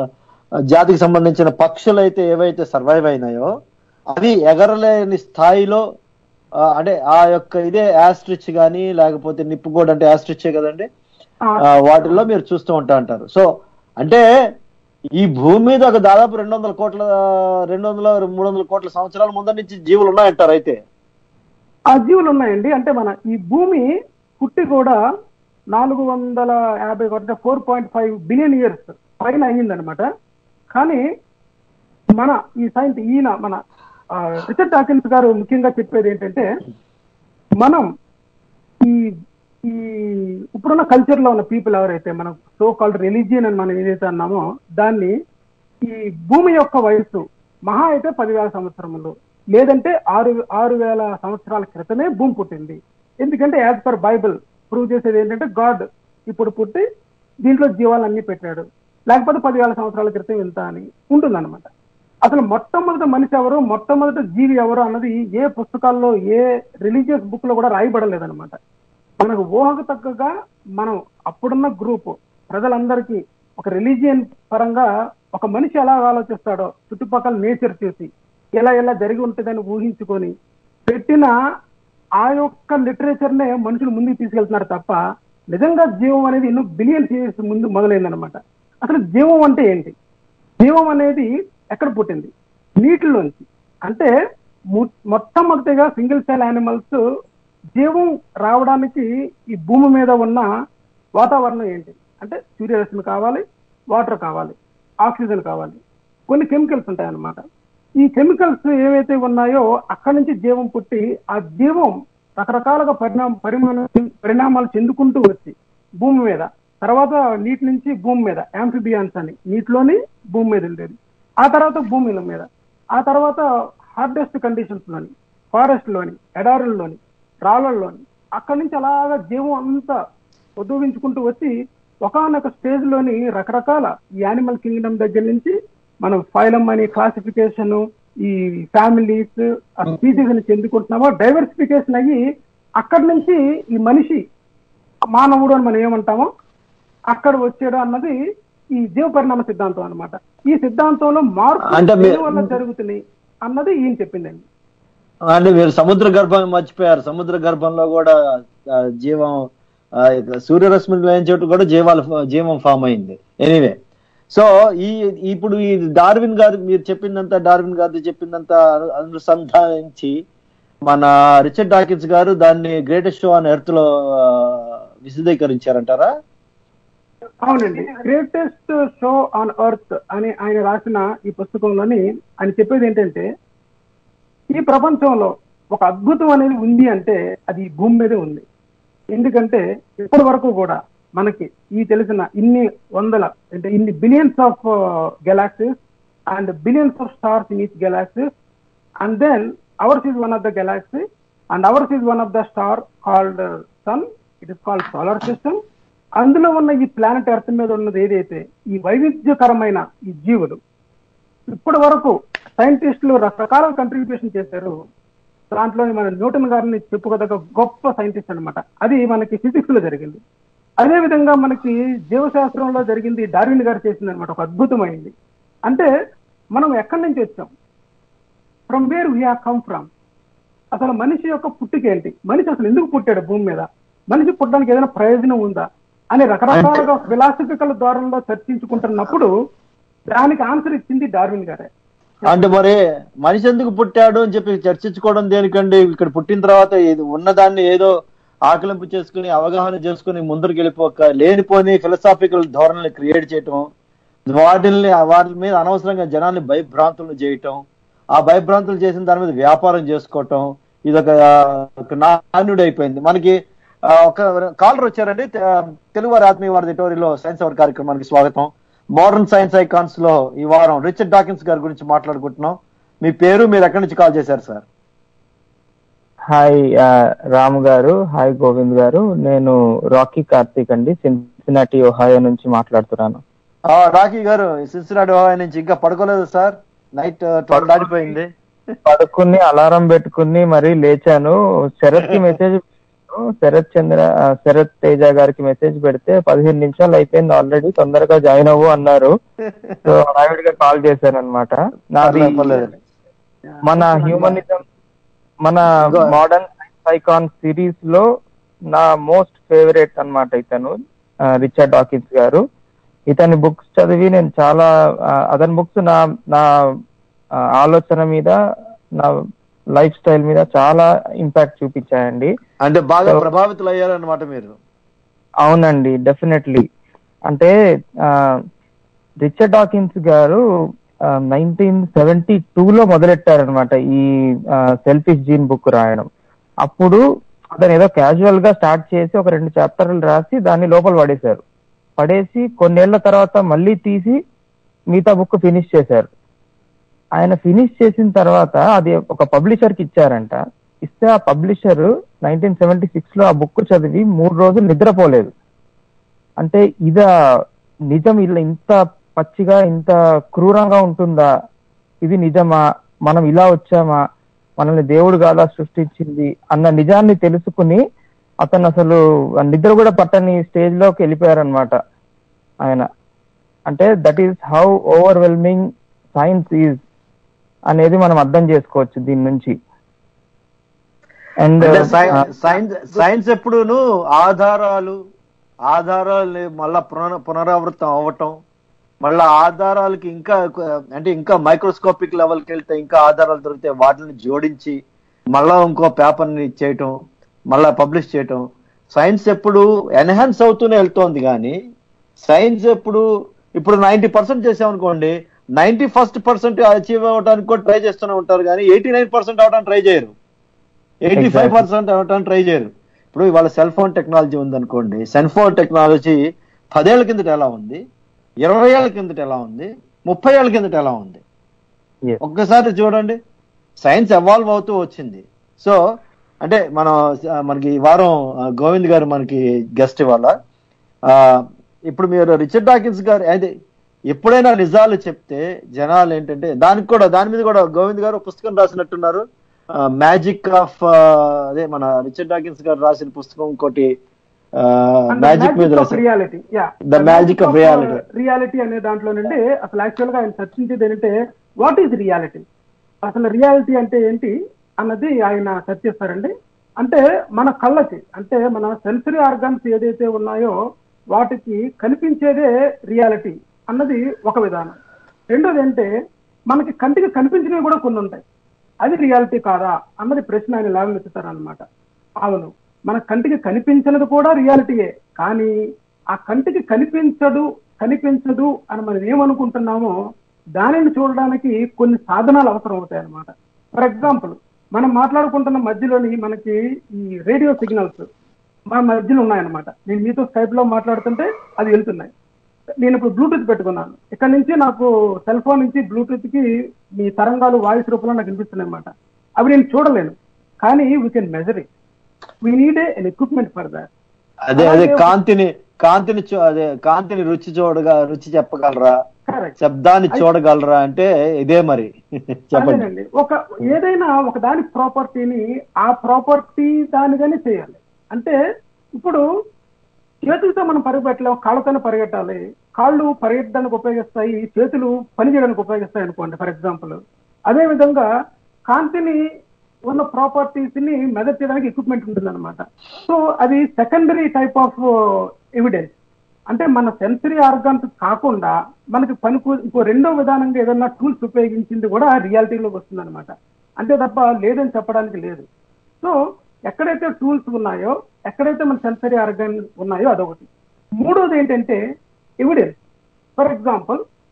జాతికి సంబంధించిన పక్షులు అయితే ఏవైతే సర్వైవ్ అయినాయో అవి ఎగరలేని స్థాయిలో ఆ, అంటే ఆ యొక్క ఇదే యాస్ట్రిచ్ గానీ లేకపోతే నిప్పుగోడ్ అంటే యాస్ట్రిచ్చే కదండి ఆ, ఆ, వాటిల్లో మీరు చూస్తూ ఉంటా అంటారు సో అంటే ఈ భూమి మీద ఒక దాదాపు రెండు వందల కోట్ల రెండు వందల మూడు వందల కోట్ల సంవత్సరాల ముందర నుంచి జీవులు ఉన్నాయంటారు అయితే ఆ జీవులు ఉన్నాయండి అంటే మన ఈ భూమి పుట్టి కూడా నాలుగు వందల యాభై అంటే four point five billion years పైన అయ్యిందనమాట కానీ మన ఈ సైన్స్ ఈయన మన ఆ, రిచర్డ్ డాకిన్స్ గారు ముఖ్యంగా చెప్పేది ఏంటంటే మనం ఈ ఈ ఇప్పుడున్న కల్చర్ లో ఉన్న పీపుల్ ఎవరైతే మనం సో కాల్డ్ రిలీజియన్ అని మనం ఏదైతే అన్నామో దాన్ని ఈ భూమి యొక్క వయస్సు మహా అయితే పదివేల సంవత్సరములు లేదంటే ఆరు ఆరు వేల సంవత్సరాల క్రితమే భూమి పుట్టింది ఎందుకంటే యాజ్ పర్ బైబిల్ ప్రూవ్ చేసేది ఏంటంటే గాడ్ ఇప్పుడు పుట్టి దీంట్లో జీవాలన్నీ పెట్టాడు లేకపోతే పదివేల సంవత్సరాల క్రితం ఇంత అని ఉంటుందన్నమాట అసలు మొట్టమొదటి మనిషి ఎవరు మొట్టమొదటి జీవి ఎవరు అన్నది ఏ పుస్తకాల్లో ఏ రిలీజియస్ బుక్ లో కూడా రాయబడలేదన్నమాట మనకు ఊహకు తగ్గగా మనం అప్పుడున్న గ్రూప్ ప్రజలందరికీ ఒక రిలీజియన్ పరంగా ఒక మనిషి ఎలా ఆలోచిస్తాడో చుట్టుపక్కల నేచర్ చూసి ఎలా ఎలా జరిగి ఉంటుందని ఊహించుకొని పెట్టిన ఆ యొక్క లిటరేచర్ నే మనుషులు ముందుకు తీసుకెళ్తున్నారు తప్ప నిజంగా జీవం అనేది ఎన్నో బిలియన్స్ ఇయర్స్ ముందు మొదలైందనమాట అసలు జీవం అంటే ఏంటి జీవం అనేది ఎక్కడ పుట్టింది నీటిలోంచి అంటే ము- మొట్టమొదటిగా సింగిల్ సెల్ యానిమల్స్ జీవం రావడానికి ఈ భూమి మీద ఉన్న వాతావరణం ఏంటి అంటే సూర్యరశ్మి కావాలి వాటర్ కావాలి ఆక్సిజన్ కావాలి కొన్ని కెమికల్స్ ఉంటాయి అన్నమాట ఈ కెమికల్స్ ఏవైతే ఉన్నాయో అక్కడి నుంచి జీవం పుట్టి ఆ జీవం రకరకాలుగా పరిణామ పరిమాణ పరిణామాలు చెందుకుంటూ వచ్చి భూమి మీద తర్వాత నీటి నుంచి భూమి మీద యాంఫిబియాన్స్ అని నీటిలోని భూమి మీద ఉండేది ఆ తర్వాత భూమిల మీద ఆ తర్వాత హార్డెస్ట్ కండిషన్స్ లోని ఫారెస్ట్ లోని ఎడారుల్లోని రాళ్లలోని అక్కడి నుంచి అలాగా జీవం అంతా ఉద్యోగించుకుంటూ వచ్చి ఒకనొక స్టేజ్ లోని రకరకాల ఈ యానిమల్ కింగ్డమ్ దగ్గర నుంచి మనం ఫైలం అని క్లాసిఫికేషన్ ఈ ఫ్యామిలీస్ ఆ స్పీసీస్ అని చెందుకుంటున్నామో డైవర్సిఫికేషన్ అయ్యి అక్కడి నుంచి ఈ మనిషి మానవుడు అని మనం ఏమంటామో అక్కడ వచ్చాడు అన్నది ఈ జీవ పరిణామ సిద్ధాంతం అన్నమాట ఈ సిద్ధాంతంలో మార్పు అంటే మీ- దేని వల్ల జరుగుతున్నాయి అన్నది ఈయన చెప్పిందండి అంటే మీరు సముద్ర గర్భం మర్చిపోయారు సముద్ర గర్భంలో కూడా ఆ, జీవం ఆ, ఇక సూర్యరశ్మి లేని చోటు కూడా జీవాలు జీవం ఫామ్ అయింది ఎనీవే సో ఈ ఇప్పుడు ఈ డార్విన్ గారు మీరు చెప్పిందంతా డార్విన్ గారు చెప్పిందంతా అను- అనుసంధానించి మన రిచర్డ్ డాకిన్స్ గారు దాన్ని గ్రేటెస్ట్ షో ఆన్ ఎర్త్ లో ఆ, విశదీకరించారంటారా అవునండి గ్రేటెస్ట్ షో ఆన్ ఎర్త్ అని ఆయన రాసిన ఈ పుస్తకంలోని ఆయన చెప్పేది ఏంటంటే ఈ ప్రపంచంలో ఒక అద్భుతం అనేది ఉంది అంటే అది ఈ భూమి మీదే ఉంది ఎందుకంటే ఇప్పటి వరకు కూడా మనకి ఈ తెలిసిన ఇన్ని వందల అంటే ఇన్ని billions of galaxies and billions of stars in each galaxies and then ours is one of the galaxy and ours is one of the star called sun it is called solar system అందులో ఉన్న ఈ planet earth మీద ఉన్నది ఏదైతే ఈ వైవిధ్యకరమైన ఈ జీవులు ఇప్పటి వరకు సైంటిస్టులు రకరకాల కంట్రిబ్యూషన్ చేశారు దాంట్లో మన న్యూటన్ గారిని చెప్పుకోదగ్గ గొప్ప సైంటిస్ట్ అన్నమాట అది మనకి ఫిజిక్స్ లో జరిగింది అదే విధంగా మనకి జీవశాస్త్రంలో జరిగింది డార్విన్ గారు చేసింది అనమాట ఒక అద్భుతమైంది అంటే మనం ఎక్కడి నుంచి వచ్చాం from where we come from అసలు మనిషి యొక్క పుట్టుక ఏంటి మనిషి అసలు ఎందుకు పుట్టాడు భూమి మీద మనిషి పుట్టడానికి ఏదైనా ప్రయోజనం ఉందా అని రకరకాలుగా ఫిలాసఫికల్ ద్వారంలో చర్చించుకుంటున్నప్పుడు దానికి ఆన్సర్ ఇచ్చింది డార్విన్ గారే అంటే మరి మనిషి ఎందుకు పుట్టాడు అని చెప్పి చర్చించుకోవడం దేనికండి ఇక్కడ పుట్టిన తర్వాత ఇది ఉన్నదాన్ని ఏదో ఆకలింపు చేసుకుని అవగాహన చేసుకుని ముందరికి వెళ్ళిపోక లేనిపోని ఫిలసాఫికల్ ధోరణిని క్రియేట్ చేయటం వాటిని వాటి మీద అనవసరంగా జనాల్ని భయభ్రాంతులను చేయటం ఆ భయభ్రాంతులు చేసిన దాని మీద వ్యాపారం చేసుకోవటం ఇది ఒక ఒక నాణ్యుడు అయిపోయింది మనకి ఆ, ఒక కాలర్ వచ్చారండి తె- తెలుగు వారి ఆత్మీయ వారి టోరీలో సైన్స్ అవర్ కార్యక్రమానికి స్వాగతం మోడర్న్ సైన్స్ ఐకాన్స్ లో ఈ వారం రిచర్డ్ డాకిన్స్ గారి గురించి మాట్లాడుకుంటున్నాం మీ పేరు మీరు ఎక్కడి నుంచి కాల్ చేశారు సార్ హాయ్ ఆ, రాము గారు హాయ్ గోవింద్ గారు నేను రాకీ కార్తీక్ అండి సిన్సినాటి ఒహాయో నుంచి మాట్లాడుతున్నాను ఆ, రాకీ గారు సిన్సినాటి ఓహాయో నుంచి ఇంకా పడుకోలేదు సార్ నైట్ ట్వెల్వ్ దాటిపోయింది పడుకుని అలారం పెట్టుకుని మరీ లేచాను శరత్ కి మెసేజ్ శరత్ చంద్ర ఆ, శరత్ తేజ గారికి మెసేజ్ పెడితే పదిహేను నిమిషాలు అయిపోయింది ఆల్రెడీ తొందరగా జాయిన్ అవ్వు అన్నారు సో హడావిడిగా కాల్ చేశాను అనమాట నాది పర్లేదు, పర్లేదు. మన హ్యూమనిజం మన Go ahead. Modern science icon series లో నా మోస్ట్ ఫేవరెట్ అన్నమాట ఇతను ఆ, రిచర్డ్ డాకిన్స్ గారు ఇతని బుక్స్ చదివి నేను చాలా ఆ, అతని బుక్స్ నా నా ఆ, ఆలోచన మీద నా లైఫ్ స్టైల్ మీద చాలా ఇంపాక్ట్ చూపించాయండి అంటే బాగా So- ప్రభావితులు అయ్యారన్నమాట మీరు అవునండి డెఫినెట్లీ అంటే ఆ, రిచర్డ్ డాకిన్స్ గారు నైన్టీన్ సెవెంటీ లో మొదలెట్టారనమాట ఈ సెల్ఫిష్ జీన్ బుక్ రాయడం అప్పుడు అతను ఏదో క్యాజువల్ గా స్టార్ట్ చేసి ఒక రెండు చాప్టర్లు రాసి దాన్ని లోపల పడేశారు పడేసి కొన్నేళ్ల తర్వాత మళ్ళీ తీసి మిగతా బుక్ ఫినిష్ చేశారు ఆయన ఫినిష్ చేసిన తర్వాత అది ఒక పబ్లిషర్ కి ఇచ్చారంట ఇస్తే ఆ పబ్లిషర్ నైన్టీన్ సెవెంటీ సిక్స్ లో ఆ బుక్ చదివి మూడు రోజులు నిద్రపోలేదు అంటే ఇద నిజం ఇలా ఇంత పచ్చిగా ఇంత క్రూరంగా ఉంటుందా ఇది నిజమా మనం ఇలా వచ్చామా మనల్ని దేవుడు కాదా సృష్టించింది అన్న నిజాన్ని తెలుసుకుని అతను అసలు ఆ నిద్ర కూడా పట్టని స్టేజ్ లోకి వెళ్ళిపోయారనమాట ఆయన అంటే that is how overwhelming science is అనేది మనం అర్థం చేసుకోవచ్చు దీని నుంచి అండ్ అంటే సై- సైన్స్ సైన్స్ ఎప్పుడును ఆధారాలు ఆధారాలు మళ్ళా పునర పునరావృతం అవ్వటం మళ్ళా ఆధారాలకి ఇంకా ఎక్కువ- అంటే ఇంకా మైక్రోస్కోపిక్ లెవెల్కి వెళ్తే ఇంకా ఆధారాలు దొరికితే వాటిని జోడించి మళ్ళా ఇంకో పేపర్ని చేయటం మళ్ళా పబ్లిష్ చేయటం సైన్స్ ఎప్పుడు ఎన్హాన్స్ అవుతూనే వెళ్తోంది కానీ సైన్స్ ఎప్పుడు ఇప్పుడు నైన్టీ పర్సెంట్ చేసామనుకోండి నైన్టీ ఫస్ట్ పర్సెంట్ అచీవ్ అవ్వడానికి కూడా ట్రై చేస్తూనే ఉంటారు కానీ ఎయిటీ నైన్ పర్సెంట్ అవడానికి ట్రై చేయరు ఎయిటీ ఫైవ్ పర్సెంట్ అవడానికి ట్రై చేయరు ఇప్పుడు ఇవాళ సెల్ ఫోన్ టెక్నాలజీ ఉందనుకోండి సెల్ ఫోన్ టెక్నాలజీ పదేళ్ల కిందట ఎలా ఉంది ఇరవై ఏళ్ల కిందట ఎలా ఉంది ముప్పై ఏళ్ల కిందట ఎలా ఉంది Yes. ఒక్కసారి చూడండి సైన్స్ ఎవాల్వ్ అవుతూ వచ్చింది సో అంటే మనం ఆ, మనకి ఈ వారం ఆ, గోవింద్ గారు మనకి గెస్ట్ ఇవాళ ఆ, ఇప్పుడు మీరు రిచర్డ్ డాకిన్స్ గారు అయితే ఎప్పుడైనా నిజాలు చెప్తే జనాలు ఏంటంటే దానికి కూడా దాని మీద కూడా గోవింద్ గారు ఒక పుస్తకం రాసినట్టున్నారు మ్యాజిక్ ఆఫ్ అదే మన రిచర్డ్ డాకిన్స్ గారు రాసిన పుస్తకం ఇంకోటి మ్యాజిక్ మీద రాశారు reality yeah The magic of reality. Reality అనే దాంట్లో నుండి అసలు యాక్చువల్ గా ఆయన చర్చించేది ఏంటంటే వాట్ ఈజ్ రియాలిటీ అసలు రియాలిటీ అంటే ఏంటి అన్నది ఆయన చర్చిస్తారండి అంటే మన కళ్ళకి అంటే మన సెన్సరీ ఆర్గాన్స్ ఏదైతే ఉన్నాయో వాటికి కనిపించేదే రియాలిటీ అన్నది ఒక విధానం రెండోది అంటే మనకి కంటికి కనిపించినవి కూడా కొన్ని ఉంటాయి అది రియాలిటీ కాదా అన్నది ప్రశ్న ఆయన లేవనెత్తుతారు అనమాట అవును మన కంటికి కనిపించినది కూడా రియాలిటీయే కానీ ఆ కంటికి కనిపించడు కనిపించదు అని మనం ఏమనుకుంటున్నామో దానిని చూడడానికి కొన్ని సాధనాలు అవసరం అవుతాయి అనమాట ఫర్ ఎగ్జాంపుల్ మనం మాట్లాడుకుంటున్న మధ్యలోని మనకి ఈ రేడియో సిగ్నల్స్ మన మధ్యలో ఉన్నాయన్నమాట నేను మీతో స్కైప్ లో మాట్లాడుతుంటే అది వెళ్తున్నాయి నేను ఇప్పుడు బ్లూటూత్ పెట్టుకున్నాను ఇక్కడ నుంచి నాకు సెల్ ఫోన్ నుంచి బ్లూటూత్ కి మీ తరంగాలు వాయిస్ రూపంలో నాకు వినిపిస్తున్నాయి అన్నమాట అవి నేను చూడలేను కానీ we can measure it we need an equipment for that అదే అదే కాంతిని కాంతిని చూ- అదే కాంతిని రుచి చూడగా రుచి చెప్పగలరా కరెక్ట్ శబ్దాన్ని చూడగలరా అంటే ఇదే మరి చెప్పండి అదేనండి ఒక ఏదైనా ఒక దాని ప్రాపర్టీని ఆ ప్రాపర్టీ దానిగానే చేయాలి అంటే ఇప్పుడు చేతులతో మనం పరిగెట్టలేం కాళ్ళతోనే పరిగెట్టాలి కాళ్ళు పరిగెట్టడానికి ఉపయోగిస్తాయి చేతులు పని చేయడానికి ఉపయోగిస్తాయి అనుకోండి ఫర్ ఎగ్జాంపుల్ అదే విధంగా కాంతిని ఉన్న ప్రాపర్టీస్ ని మెజర్ చేయడానికి ఎక్విప్మెంట్ ఉంటుంది అనమాట సో అది సెకండరీ టైప్ ఆఫ్ ఎవిడెన్స్ అంటే మన సెన్సరీ ఆర్గాన్స్ కాకుండా మనకి పనికి ఇంకో రెండో విధానంగా ఏదైనా టూల్స్ ఉపయోగించింది కూడా రియాలిటీలోకి వస్తుంది అనమాట అంతే తప్ప లేదని చెప్పడానికి లేదు సో ఎక్కడైతే టూల్స్ ఉన్నాయో ఎక్కడైతే మన సెన్సరీ ఆర్గాన్ ఉన్నాయో అదొకటి మూడోది ఏంటంటే ఎవిడెన్స్ ఫర్ ఎగ్జాంపుల్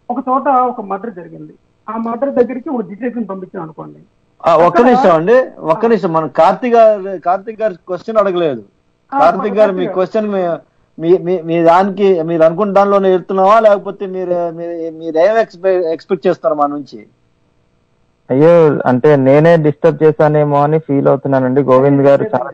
ఒక చోట ఒక మర్డర్ జరిగింది ఆ మర్డర్ దగ్గరికి ఒక డిటెక్టివ్ పంపించాం అనుకోండి ఆ, ఒక్క నిమిషం అండి ఒక్క నిమిషం మనం కార్తీక్ గారు కార్తీక్ గారు క్వశ్చన్ అడగలేదు ఆ, కార్తీక్ గారు మీ కార్తీక్ క్వశ్చన్ మీ మీ- మీ దానికి మీరు అనుకున్న దానిలోనే వెళ్తున్నావా లేకపోతే మీరు మీరు- మీరు ఏం ఎక్స్పెక్ట్ చేస్తారు మా నుంచి అయ్యో అంటే నేనే డిస్టర్బ్ చేశానేమో అని ఫీల్ అవుతున్నానండి గోవింద్ గారు చాలా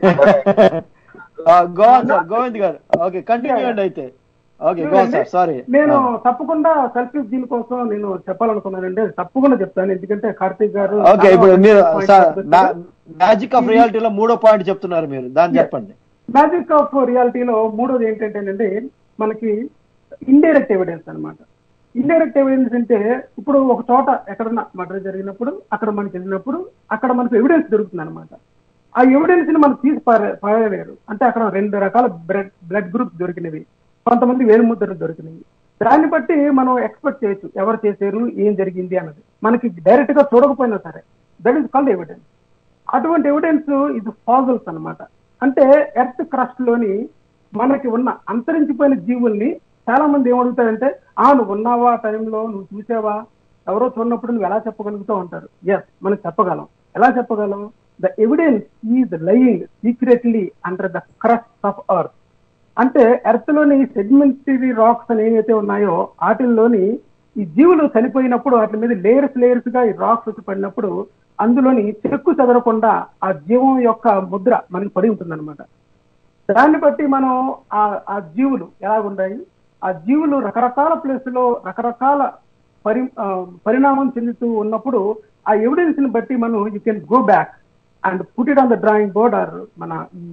గోవన్ సార్ గోవింద్ గారు ఓకే కంటిన్యూ అండి అయితే ఓకే గోవన్ సార్ సారీ నేను తప్పకుండా సెల్ఫ్ దీని కోసం నేను చెప్పాలనుకున్నానండి తప్పకుండా చెప్తాను ఎందుకంటే కార్తీక్ గారు ఓకే చాలా ఇప్పుడు మీరు point సార్ చెప్తున్నారు. మ్యాజిక్ ఆఫ్ రియాలిటీలో మూడో పాయింట్ చెప్తున్నారు మీరు దాన్ని చెప్పండి మ్యాజిక్ ఆఫ్ రియాలిటీలో మూడోది ఏంటంటేనండి మనకి ఇండైరెక్ట్ ఎవిడెన్స్ అన్నమాట ఇండైరెక్ట్ ఎవిడెన్స్ అంటే ఇప్పుడు ఒక చోట ఎక్కడన్నా మర్డర్ జరిగినప్పుడు అక్కడ మనకి వెళ్ళినప్పుడు అక్కడ మనకు ఎవిడెన్స్ దొరుకుతుంది అనమాట ఆ ఎవిడెన్స్ ని మనం తీసి పారే- పారేయలేరు అంటే అక్కడ రెండు రకాల బ్లడ్ బ్లడ్ గ్రూప్స్ దొరికినవి కొంతమంది వేలుముద్రలు దొరికినవి దాన్ని బట్టి మనం ఎక్స్పెక్ట్ చేయొచ్చు ఎవరు చేశారు ఏం జరిగింది అన్నది మనకి డైరెక్ట్ గా చూడకపోయినా సరే దట్ ఈస్ కాల్డ్ ఎవిడెన్స్ అటువంటి ఎవిడెన్స్ ఇది ఫాజల్స్ అన్నమాట అంటే ఎర్త్ క్రస్ట్ లోని మనకి ఉన్న అంతరించిపోయిన జీవుల్ని చాలా మంది ఏమడుగుతారంటే ఆ నువ్వు ఉన్నావా ఆ టైంలో నువ్వు చూసావా ఎవరో చూడనప్పుడు నువ్వు ఎలా చెప్పగలుగుతావు అంటారు ఎస్ మనం చెప్పగలం ఎలా చెప్పగలం the evidence is lying secretly under the crust of earth అంటే ఎర్త్ లోని సెగ్మెంటరీ రాక్స్ అని ఏవైతే ఉన్నాయో వాటిల్లోని ఈ జీవులు చనిపోయినప్పుడు వాటి మీద లేయర్స్ లేయర్స్ గా ఈ రాక్స్ వచ్చి పడినప్పుడు అందులోని చెక్కు చెదరకుండా ఆ జీవం యొక్క ముద్ర మనకి పడి ఉంటుంది దాన్ని బట్టి మనం ఆ ఆ జీవులు ఎలా ఉన్నాయి ఆ జీవులు రకరకాల ప్లేస్ లో రకరకాల పరి ఆ, పరిణామం చెందుతూ ఉన్నప్పుడు ఆ ఎవిడెన్స్ ని బట్టి మనం you can go back and put it on the drawing board or మన ఈ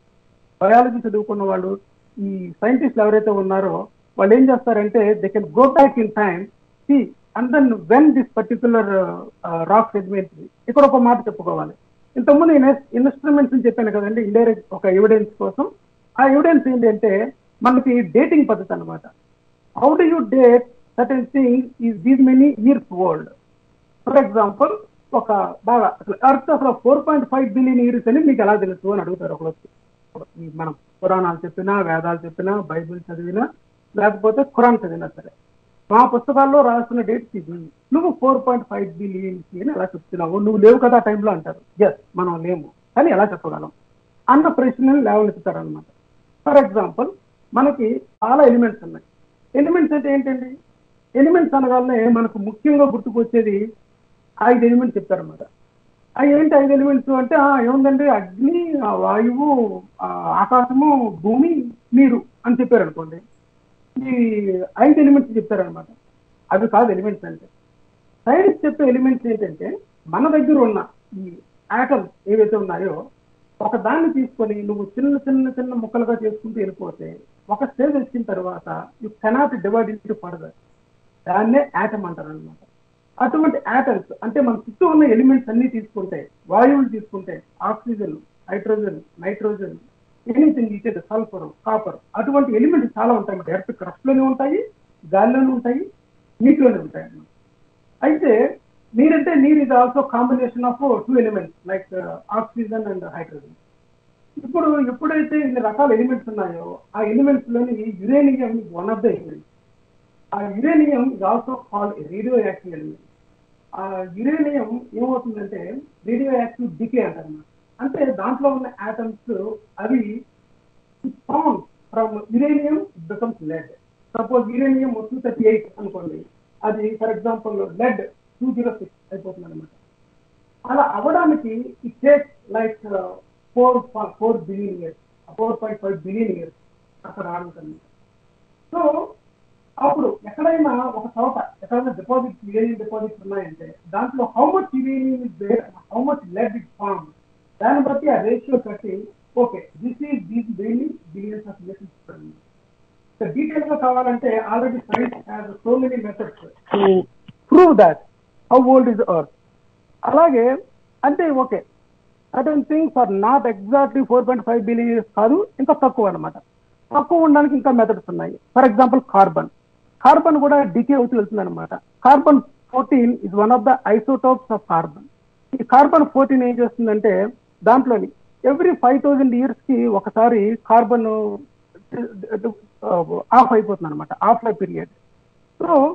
బయాలజీ చదువుకున్న వాళ్ళు ఈ సైంటిస్టులు ఎవరైతే ఉన్నారో వాళ్ళు ఏం చేస్తారంటే they can go back in time see and then when this particular rock segment ఇక్కడ ఒక మాట చెప్పుకోవాలి ఇంతకుముందు ఇన్స్ట్రుమెంట్స్ అని చెప్పాను కదండి ఇండైరెక్ట్ ఒక ఎవిడెన్స్ కోసం ఆ ఎవిడెన్స్ ఏంటంటే మనకి డేటింగ్ పద్ధతి అనమాట how do you date certain thing is these many years old for example ఒక బాగా అసలు ఎర్త్ అసలు four point five billion years అని మీకు ఎలా తెలుసు అని అడుగుతారు ఒకరు వచ్చి. ఈ మనం పురాణాలు చెప్పినా వేదాలు చెప్పినా బైబిల్ చదివినా లేకపోతే ఖురాన్ చదివినా సరే మా పుస్తకాల్లో రాసిన డేట్స్ ఇది నువ్వు ఫోర్ పాయింట్ ఫైవ్ బిలియన్ అని ఎలా చెప్తున్నావు నువ్వు లేవు కదా ఆ టైంలో అంటారు ఎస్ మనం లేము కానీ ఎలా చెప్పగలం అన్న ప్రశ్నలు లేవనెత్తుతారు అనమాట ఫర్ ఎగ్జాంపుల్ మనకి చాలా ఎలిమెంట్స్ ఉన్నాయి ఎలిమెంట్స్ అంటే ఏంటండి ఎలిమెంట్స్ అనగానే మనకు ముఖ్యంగా గుర్తుకొచ్చేది ఐదు ఎలిమెంట్స్ చెప్తారన్నమాట ఆ ఏంటి ఐదు ఎలిమెంట్స్ అంటే ఆ, ఏముందండి అగ్ని ఆ, వాయువు ఆ, ఆకాశము భూమి నీరు అని చెప్పారు అనుకోండి ఈ ఐదు ఎలిమెంట్స్ చెప్తారనమాట అవి కాదు ఎలిమెంట్స్ అంటే సైన్స్ చెప్పే ఎలిమెంట్స్ ఏంటంటే మన దగ్గర ఉన్న ఈ ఆటమ్స్ ఏవైతే ఉన్నాయో ఒక దాన్ని తీసుకొని నువ్వు చిన్న చిన్న చిన్న ముక్కలుగా చేసుకుంటూ వెళ్ళిపోతే ఒక స్టేజ్ వచ్చిన తర్వాత you cannot divide into further దాన్నే యాటమ్ అంటారు అనమాట అటువంటి యాటమ్స్ అంటే మన చుట్టూ ఉన్న ఎలిమెంట్స్ అన్ని తీసుకుంటే వాయువులు తీసుకుంటే ఆక్సిజన్ హైడ్రోజన్ నైట్రోజన్ ఎనీథింగ్ ఇచ్చేది సల్ఫర్ కాపర్ అటువంటి ఎలిమెంట్స్ చాలా ఉంటాయి డైరెక్ట్ క్రస్ట్ లోనే ఉంటాయి గాలిలోనే ఉంటాయి నీటిలోనే ఉంటాయి అన్నమాట అయితే నీరంటే నీరు ఇది also combination of two elements like oxygen and hydrogen ఇప్పుడు ఎప్పుడైతే ఇన్ని రకాల ఎలిమెంట్స్ ఉన్నాయో ఆ ఎలిమెంట్స్ లోని uranium one of the elements ఆ uranium is also call radioactive element ఆ యురేనియం ఏమవుతుందంటే రేడియో యాక్టివ్ డికే అంటారు అంటే దాంట్లో ఉన్న ఆటమ్స్ అవి found from uranium becomes lead suppose uranium two thirty eight అనుకోండి అది for example lead two zero six అయిపోతుంది అనమాట అలా అవ్వడానికి it takes like four four billion years four point five billion years అక్కడ రావడానికి సో అప్పుడు ఎక్కడైనా ఒక చోట ఎక్కడైనా డిపాజిట్స్ యురేనియం డిపాజిట్స్ ఉన్నాయంటే దాంట్లో how much uranium is there how much lead it form దాన్ని బట్టి ఆ రేషియో కట్టి okay this is these billion billions of years detail గా కావాలంటే already science has so many methods to prove that how old is earth అలాగే అంటే okay certain things are not exactly four point five billion years కాదు ఇంకా తక్కువ అనమాట తక్కువ ఉండడానికి ఇంకా మెథడ్స్ ఉన్నాయి ఫర్ ఎగ్జాంపుల్ కార్బన్ కార్బన్ కూడా డికే అవుతూ వెళ్తుంది అనమాట carbon fourteen is one of the isotopes of carbon ఈ కార్బన్ ఫోర్టీన్ ఏం చేస్తుందంటే దాంట్లోని ఎవ్రీ ఫైవ్ థౌజండ్ ఇయర్స్ కి ఒకసారి కార్బన్ ఆఫ్ అయిపోతుంది అనమాట ఆఫ్ లైఫ్ పీరియడ్ సో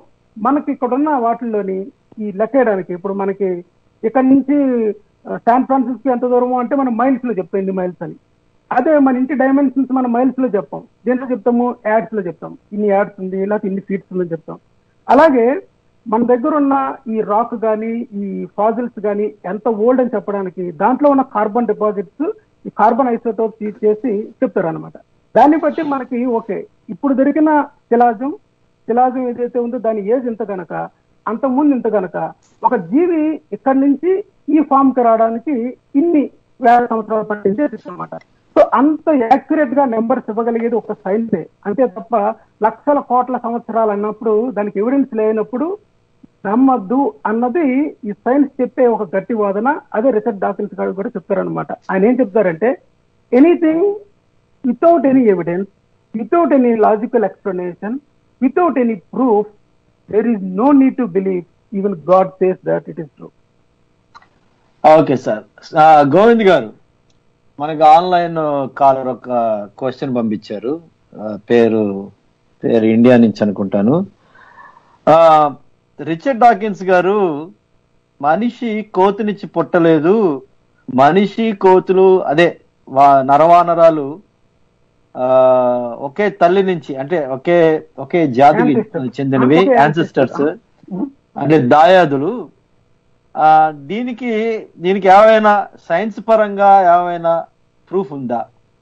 మనకి ఇక్కడ ఉన్న వాటిల్లోని ఈ లెక్కేయడానికి ఇప్పుడు మనకి ఇక్కడ నుంచి ఆ, శాన్ ఫ్రాన్సిస్కో ఎంత దూరము అంటే మనం మైల్స్ లో చెప్తాం ఇన్ని మైల్స్ అని అదే మన ఇంటి డైమెన్షన్స్ మనం మైల్స్ లో చెప్పాం దేంట్లో చెప్తాము యాడ్స్ లో చెప్తాం ఇన్ని యాడ్స్ ఉంది లేకపోతే ఇన్ని ఫీట్స్ ఉందని చెప్తాం అలాగే మన దగ్గర ఉన్న ఈ రాక్ కానీ ఈ ఫాజిల్స్ కానీ ఎంత ఓల్డ్ అని చెప్పడానికి దాంట్లో ఉన్న కార్బన్ డిపాజిట్స్ ఈ కార్బన్ ఐసోటోప్స్ యూజ్ చేసి చెప్తారు అనమాట దాన్ని బట్టి మనకి ఓకే ఇప్పుడు దొరికిన శిలాజం శిలాజం ఏదైతే ఉందో దాని ఏజ్ ఇంత గనక అంతకుముందు ఇంత గనక ఒక జీవి ఇక్కడి నుంచి ఈ ఫామ్ కి రావడానికి ఇన్ని వేల సంవత్సరాలు పట్టింది అనమాట సో అంత యాక్యురేట్ గా నెంబర్స్ ఇవ్వగలిగేది ఒక సైన్సే అంతే తప్ప లక్షల కోట్ల సంవత్సరాలు అన్నప్పుడు దానికి ఎవిడెన్స్ లేనప్పుడు నమ్మద్దు అన్నది ఈ సైన్స్ చెప్పే ఒక గట్టి వాదన అదే రిసర్చ్ డాక్యుమెంట్స్ గారు కూడా చెప్తారనమాట ఆయన ఏం చెప్తారంటే anything without any evidence without any logical explanation without any proof there is no need to believe even God says that it is true okay sir ఆ, గోవింద్ గారు మనకు ఆన్లైన్ కాలర్ ఒక క్వశ్చన్ పంపించారు ఆ, పేరు పేరు ఇండియా నుంచి అనుకుంటాను ఆ, రిచర్డ్ డాకిన్స్ గారు మనిషి కోతి నుంచి పుట్టలేదు మనిషి కోతులు అదే వా- నరవానరాలు ఆ, ఒకే తల్లి నుంచి అంటే ఒకే ఒకే జాతికి Ancestors. చెందినవి ఒకే యాన్సిస్టర్స్ ancestors. అంటే దాయాదులు ఆ దీనికి దీనికి ఏమైనా సైన్స్ పరంగా ఏమైనా ప్రూఫ్ ఉందా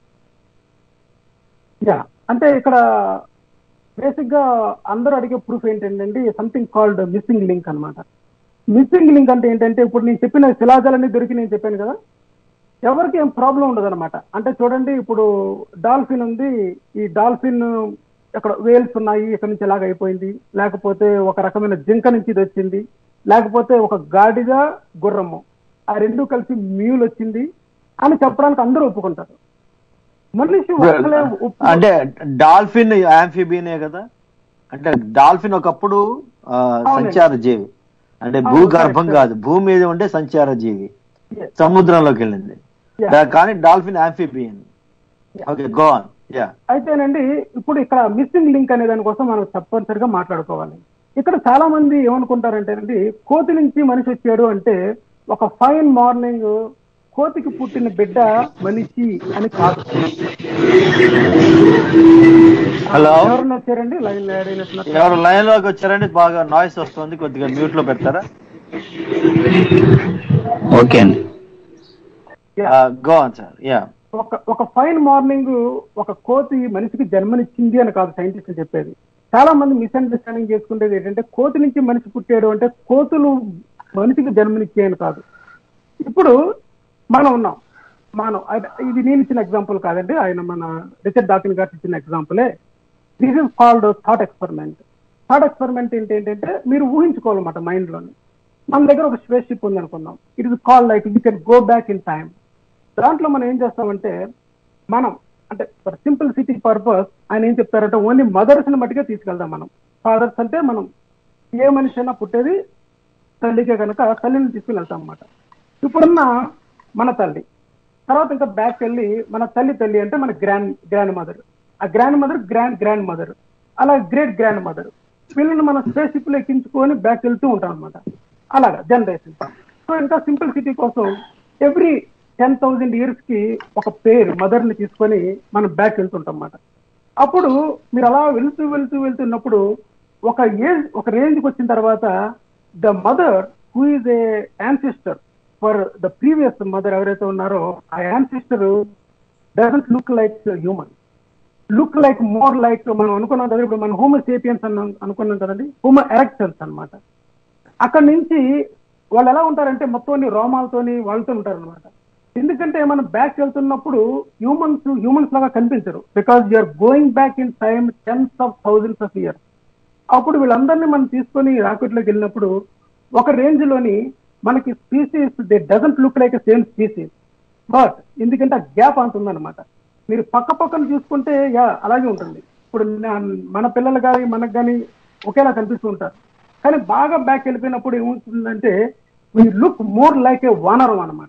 యా అంటే ఇక్కడ బేసిక్ గా అందరూ అడిగే ప్రూఫ్ ఏంటంటే సంథింగ్ కాల్డ్ మిస్సింగ్ లింక్ అన్నమాట మిస్సింగ్ లింక్ అంటే ఏంటంటే ఇప్పుడు నేను చెప్పిన శిలాజాలన్నీ దొరికి నేను చెప్పాను కదా ఎవరికి ఏం ప్రాబ్లం ఉండదు అనమాట అంటే చూడండి ఇప్పుడు డాల్ఫిన్ ఉంది ఈ డాల్ఫిన్ ఇక్కడ వేల్స్ ఉన్నాయి ఇక్కడ నుంచి ఎలాగ అయిపోయింది లేకపోతే ఒక రకమైన జింక నుంచి ఇది వచ్చింది లేకపోతే ఒక గాడిద గుర్రము ఆ రెండు కలిసి మ్యూల్ వచ్చింది అని చెప్పడానికి అందరూ ఒప్పుకుంటారు మనిషి ఒక్కలే ఒప్పు- అంటే డాల్ఫిన్ యాంఫిబియనే కదా అంటే డాల్ఫిన్ ఒకప్పుడు ఆ, సంచార జీవి అంటే భూగర్భం correct. కాదు భూమి మీద ఉండే సంచార జీవి Yes. సముద్రంలోకి వెళ్ళింది Yeah. దా- కానీ డాల్ఫిన్ యాంఫిబియన్ ఓకే గోన్ యా అయితేనండి ఇప్పుడు ఇక్కడ మిస్సింగ్ లింక్ అనే దానికోసం మనం తప్పనిసరిగా మాట్లాడుకోవాలి ఇక్కడ చాలా మంది ఏమనుకుంటారంటేనండి కోతి నుంచి మనిషి వచ్చాడు అంటే ఒక ఫైన్ మార్నింగ్ కోతికి పుట్టిన బిడ్డ మనిషి అని కాదు హలో ఎవరన్నా వచ్చారండి లైన్ యాడ్ అయినట్టున్నారు ఎవరు లైన్ లోకి వచ్చారంటే బాగా నాయిస్ వస్తుంది కొద్దిగా మ్యూట్ లో పెడతారా ఓకే అండి గోన్ సార్ యా ఒక ఒక ఫైన్ మార్నింగ్ ఒక కోతి మనిషికి జన్మనిచ్చింది అని కాదు సైంటిస్టులు చెప్పేది చాలా మంది మిస్అండర్స్టాండింగ్ చేసుకునేది ఏంటంటే కోతి నుంచి మనిషి పుట్టాడు అంటే కోతులు మనిషికి జన్మనిచ్చాయని కాదు ఇప్పుడు మనం ఉన్నాం మనం అది- ఇది నేను ఇచ్చిన ఎగ్జాంపుల్ కాదండి ఆయన మన రిచర్డ్ డాకిన్ గారు ఇచ్చిన ఎగ్జాంపులే this is called thought experiment thought experiment ఏంటి ఏంటంటే మీరు ఊహించుకోవాలన్నమాట మైండ్ లోని మన దగ్గర ఒక స్పేస్ షిప్ ఉంది అనుకుందాం it is call like you can go back in time దాంట్లో మనం ఏం చేస్తామంటే మనం అంటే ఫర్ సింపుల్ సిటీ పర్పస్ ఆయన ఏం చెప్తారంటే ఓన్లీ మదర్స్ ని మట్టుగా తీసుకెళ్దాం మనం ఫాదర్స్ అంటే మనం ఏ మనిషి అయినా పుట్టేది తల్లికే కనుక తల్లిని తీసుకుని వెళ్తాం అన్నమాట ఇప్పుడున్న మన తల్లి తర్వాత ఇంకా బ్యాక్ వెళ్ళి మన తల్లి తల్లి అంటే మన గ్రాండ్ గ్రాండ్ మదర్ ఆ grandmother grand grandmother అలా గ్రేట్ గ్రాండ్ మదర్ వీళ్ళని మనం స్పేస్ షిప్ లో ఎక్కించుకొని బ్యాక్ వెళ్తూ ఉంటాం అనమాట అలాగా జనరేషన్ సో ఇంకా సింపుల్ సిటీ కోసం ఎవ్రీ టెన్ థౌజండ్ ఇయర్స్ కి ఒక పేరు మదర్ ని తీసుకొని మనం బ్యాక్ వెళ్తుంటాం అన్నమాట అప్పుడు మీరు అలా వెళ్తూ వెళ్తూ వెళ్తున్నప్పుడు ఒక ఏజ్ ఒక రేంజ్ కి వచ్చిన తర్వాత the mother who is a ancestor for the previous mother ఎవరైతే ఉన్నారో ఆ ancestor doesn't look like human look like more like మనం అనుకున్నాం కదా ఇప్పుడు మనం హోమో సేపియన్స్ అన్న అనుకున్నాం కదండి హోమో ఎరెక్టర్స్ అన్నమాట అక్కడ నుంచి వాళ్ళు ఎలా ఉంటారంటే మొత్తం అన్ని రోమాలతోని వాళ్ళతో ఉంటారు అనమాట ఎందుకంటే మనం బ్యాక్ వెళ్తున్నప్పుడు హ్యూమన్స్ హ్యూమన్స్ లాగా కనిపించరు because you're going back in time tens of thousands of years అప్పుడు వీళ్ళందరినీ మనం తీసుకొని రాకెట్ లోకి వెళ్ళినప్పుడు ఒక రేంజ్ లోని మనకి species they doesn't look like same species but ఎందుకంటే ఆ గ్యాప్ అంత ఉందన్నమాట మీరు పక్క పక్కన చూసుకుంటే యా అలాగే ఉంటుంది ఇప్పుడు నా- మన పిల్లలు కానీ మనకు కానీ ఒకేలా కనిపిస్తూ ఉంటారు కానీ బాగా బ్యాక్ వెళ్ళిపోయినప్పుడు ఏమవుతుందంటే we look more like a వానరం అన్నమాట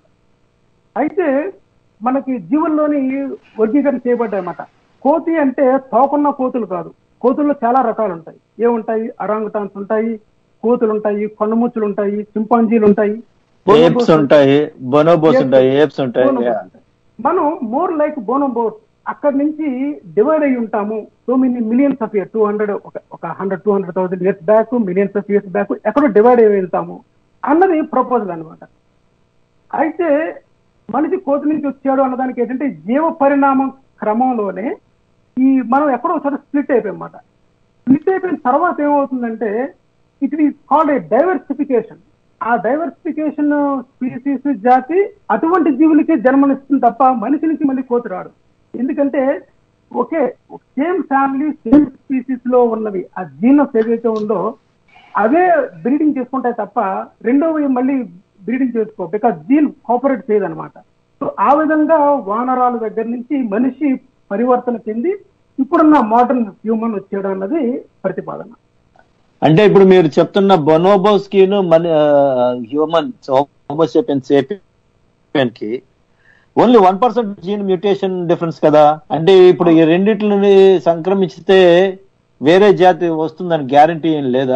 అయితే మనకి జీవుల్లోని వర్గీకరణ చేయబడ్డాయన్నమాట కోతి అంటే తోకున్న కోతులు కాదు కోతుల్లో చాలా రకాలు ఉంటాయి ఏముంటాయి అరాంగుటాన్స్ ఉంటాయి కోతులు ఉంటాయి కొండముచ్చులు ఉంటాయి చింపాంజీలు ఉంటాయి ఏప్స్ ఉంటాయి బొనోబోస్ Apes. ఉంటాయి ఏప్స్ ఉంటాయి bonobos ఉంటాయి. మనం మోర్ లైక్ బోనోబోస్ అక్కడి నుంచి డివైడ్ అయి ఉంటాము so many millions of year two hundred ఒక hundred two hundred thousand years back millions of years back ఎక్కడో డివైడ్ అయి వెళ్తాము అన్నది ప్రపోజల్ అన్నమాట అయితే మనిషి కోతి నుంచి వచ్చాడు అన్నదానికి ఏంటంటే జీవ పరిణామం క్రమంలోనే ఈ మనం ఎక్కడో చోట స్ప్లిట్ అయిపోయామాట స్ప్లిట్ అయిపోయిన తర్వాత ఏమవుతుందంటే it is called a diversification ఆ డైవర్సిఫికేషన్ స్పీసీస్ జాతి అటువంటి జీవులకే జన్మనిస్తుంది తప్ప మనిషి నుంచి మళ్ళీ కోతి రాడు ఎందుకంటే ఒకే సేమ్ ఫ్యామిలీ సేమ్ స్పీసీస్ లో ఉన్నవి ఆ జీనస్ ఏదైతే ఉందో అవే బ్రీడింగ్ చేసుకుంటాయి తప్ప రెండోవి మళ్ళీ బ్రీడింగ్ చేసుకో బికాస్ జీన్ కోఆపరేట్ చేయదన్నమాట సో ఆ విధంగా వానరాల దగ్గర నుంచి మనిషి పరివర్తన చెంది ఇప్పుడున్న మోడర్న్ హ్యూమన్ వచ్చాడు అన్నది ప్రతిపాదన అంటే ఇప్పుడు మీరు చెప్తున్న బొనోబోస్ కి మన హ్యూమన్ హోమోసేపియన్ సేపియన్ కి only one percent gene mutation difference కదా అంటే ఇప్పుడు ఈ రెండిట్లని సంక్రమించితే వేరే జాతి వస్తుందని గ్యారంటీ ఏం లేదా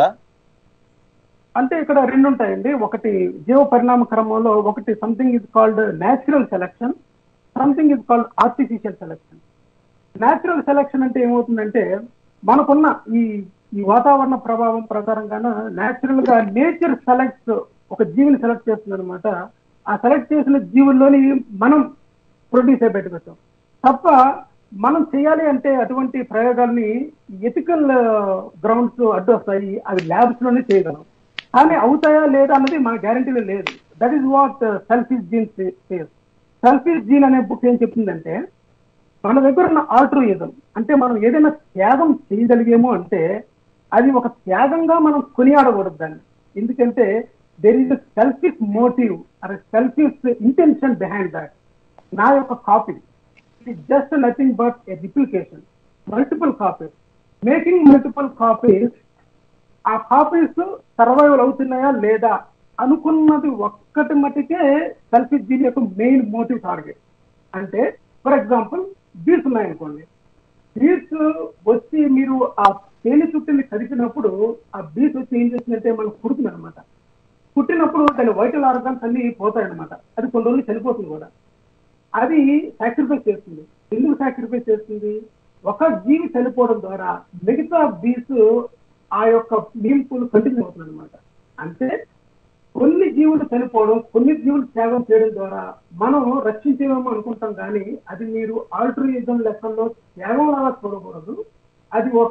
అంటే ఇక్కడ రెండు ఉంటాయండి ఒకటి జీవ పరిణామ క్రమంలో ఒకటి something is called natural selection something is called artificial selection natural selection అంటే ఏమవుతుందంటే మనకున్న ఈ ఈ వాతావరణ ప్రభావం ప్రకారంగాన న్యాచురల్ గా నేచర్ సెలెక్ట్ ఒక జీవిని సెలెక్ట్ చేస్తుంది అనమాట ఆ సెలెక్ట్ చేసిన జీవుల్లోని మనం ప్రొడ్యూస్ అయి పెట్టుకొచ్చాం తప్ప మనం చేయాలి అంటే అటువంటి ప్రయోగాల్ని ఎథికల్ గ్రౌండ్స్ అడ్డు వస్తాయి అవి ల్యాబ్స్ లోనే చేయగలం కానీ అవుతాయా లేదా అన్నది మన గ్యారంటీలో లేదు that is what selfish gene selfish gene అనే బుక్ ఏం చెప్తుందంటే మన దగ్గర ఉన్న ఆల్ట్రూయిజం అంటే మనం ఏదైనా త్యాగం చేయగలిగేమో అంటే అది ఒక త్యాగంగా మనం కొనియాడకూడదు దాన్ని ఎందుకంటే there is selfish motive or selfish intention behind that నా యొక్క copy it is just nothing but a replication multiple copies making multiple copies ఆ కాపీస్ సర్వైవల్ అవుతున్నాయా లేదా అనుకున్నది ఒక్కటి మటుకే సెల్ఫిష్ దీని యొక్క మెయిన్ మోటివ్ టార్గెట్ అంటే ఫర్ ఎగ్జాంపుల్ బీస్ ఉన్నాయనుకోండి బీస్ వచ్చి మీరు ఆ తేనె చుట్టిని కదిపినప్పుడు ఆ బీస్ వచ్చి ఏం చేస్తుందంటే మనకు కుడుతుంది అనమాట పుట్టినప్పుడు దాని వైటల్ ఆర్గాన్స్ అన్ని పోతాయన్నమాట అది కొన్ని రోజులు చనిపోతుంది కూడా అది సాక్రిఫైస్ చేస్తుంది ఎందుకు సాక్రిఫైస్ చేస్తుంది ఒక జీవి చనిపోవడం ద్వారా మిగతా బీస్ ఆ యొక్క మీంపులు కంటిన్యూ అవుతుంది అనమాట అంటే కొన్ని జీవులు చనిపోవడం కొన్ని జీవులు త్యాగం చేయడం ద్వారా మనం రక్షించేమో అనుకుంటాం కానీ అది మీరు ఆల్టరిజం లెక్కల్లో త్యాగం లాగా చూడకూడదు అది ఒక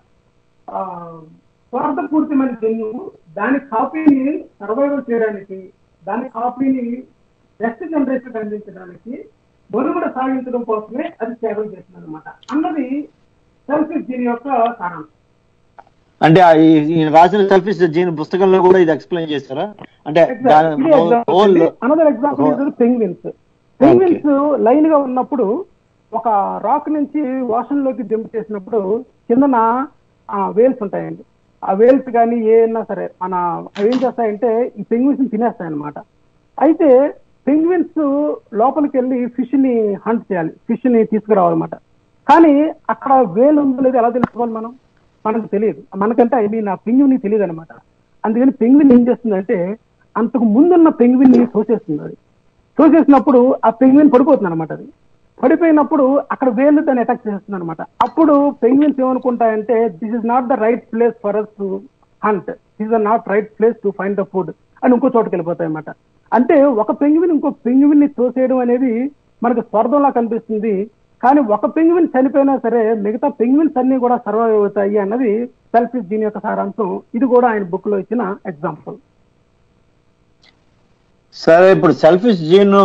ఆ, స్వార్థపూరితమైన జన్యువు దాని కాపీని సర్వైవల్ చేయడానికి దాని కాపీని నెక్స్ట్ జనరేషన్ అందించడానికి మనుగడ సాగించడం కోసమే అది త్యాగం చేస్తుంది అనమాట అన్నది సెల్ఫ్ దీని యొక్క సారాంశం అంటే ఆ ఈ- ఈ రాసిన సెల్ఫిష్ జీన్ పుస్తకంలో కూడా ఇది ఎక్స్ప్లెయిన్ చేస్తారా అంటే another example penguins penguins line గా ఉన్నప్పుడు ఒక రాక్ నుంచి ఓషన్ లోకి జంప్ చేసినప్పుడు కిందన వేల్స్ ఉంటాయండి ఆ వేల్స్ కానీ ఏనా సరే మన అవి ఏం చేస్తాయంటే ఈ పెంగ్విన్స్ తినేస్తాయి అనమాట అయితే పెంగ్విన్స్ లోపలికి వెళ్ళి ఫిష్ ని హంట్ చేయాలి ఫిష్ ని తీసుకురావాలన్నమాట కానీ అక్కడ వేలు ఉందో లేదో ఎలా తెలుసుకోవాలి మనం మనకు తెలియదు మనకంటే ఐ మీన్ ఆ పెంగ్విన్ తెలియదు అనమాట అందుకని పెంగ్విన్ ఏం చేస్తుందంటే అంతకు ముందున్న పెంగ్విన్ ని తోసేస్తుంది అది తోసేసినప్పుడు ఆ పెంగ్విన్ పడిపోతుంది అనమాట అది పడిపోయినప్పుడు అక్కడ వేలు దాన్ని అటాక్ చేస్తుంది అనమాట అప్పుడు పెంగ్విన్స్ ఏమనుకుంటాయంటే this is not the right place for us to hunt this is not right place to find the food అని ఇంకో చోటుకి వెళ్ళిపోతాయి అనమాట అంటే ఒక పెంగ్విన్ ఇంకో పెంగ్విన్ ని తోసేయడం అనేది మనకు స్వర్గంలా కనిపిస్తుంది కానీ ఒక పెంగ్విన్ చనిపోయినా సరే మిగతా పెంగ్విన్స్ అన్ని కూడా సర్వైవ్ అవుతాయి అన్నది సెల్ఫిష్ దీని యొక్క సారాంశం ఇది కూడా ఆయన బుక్ లో ఇచ్చిన ఎగ్జాంపుల్ సరే ఇప్పుడు సెల్ఫిష్ జీన్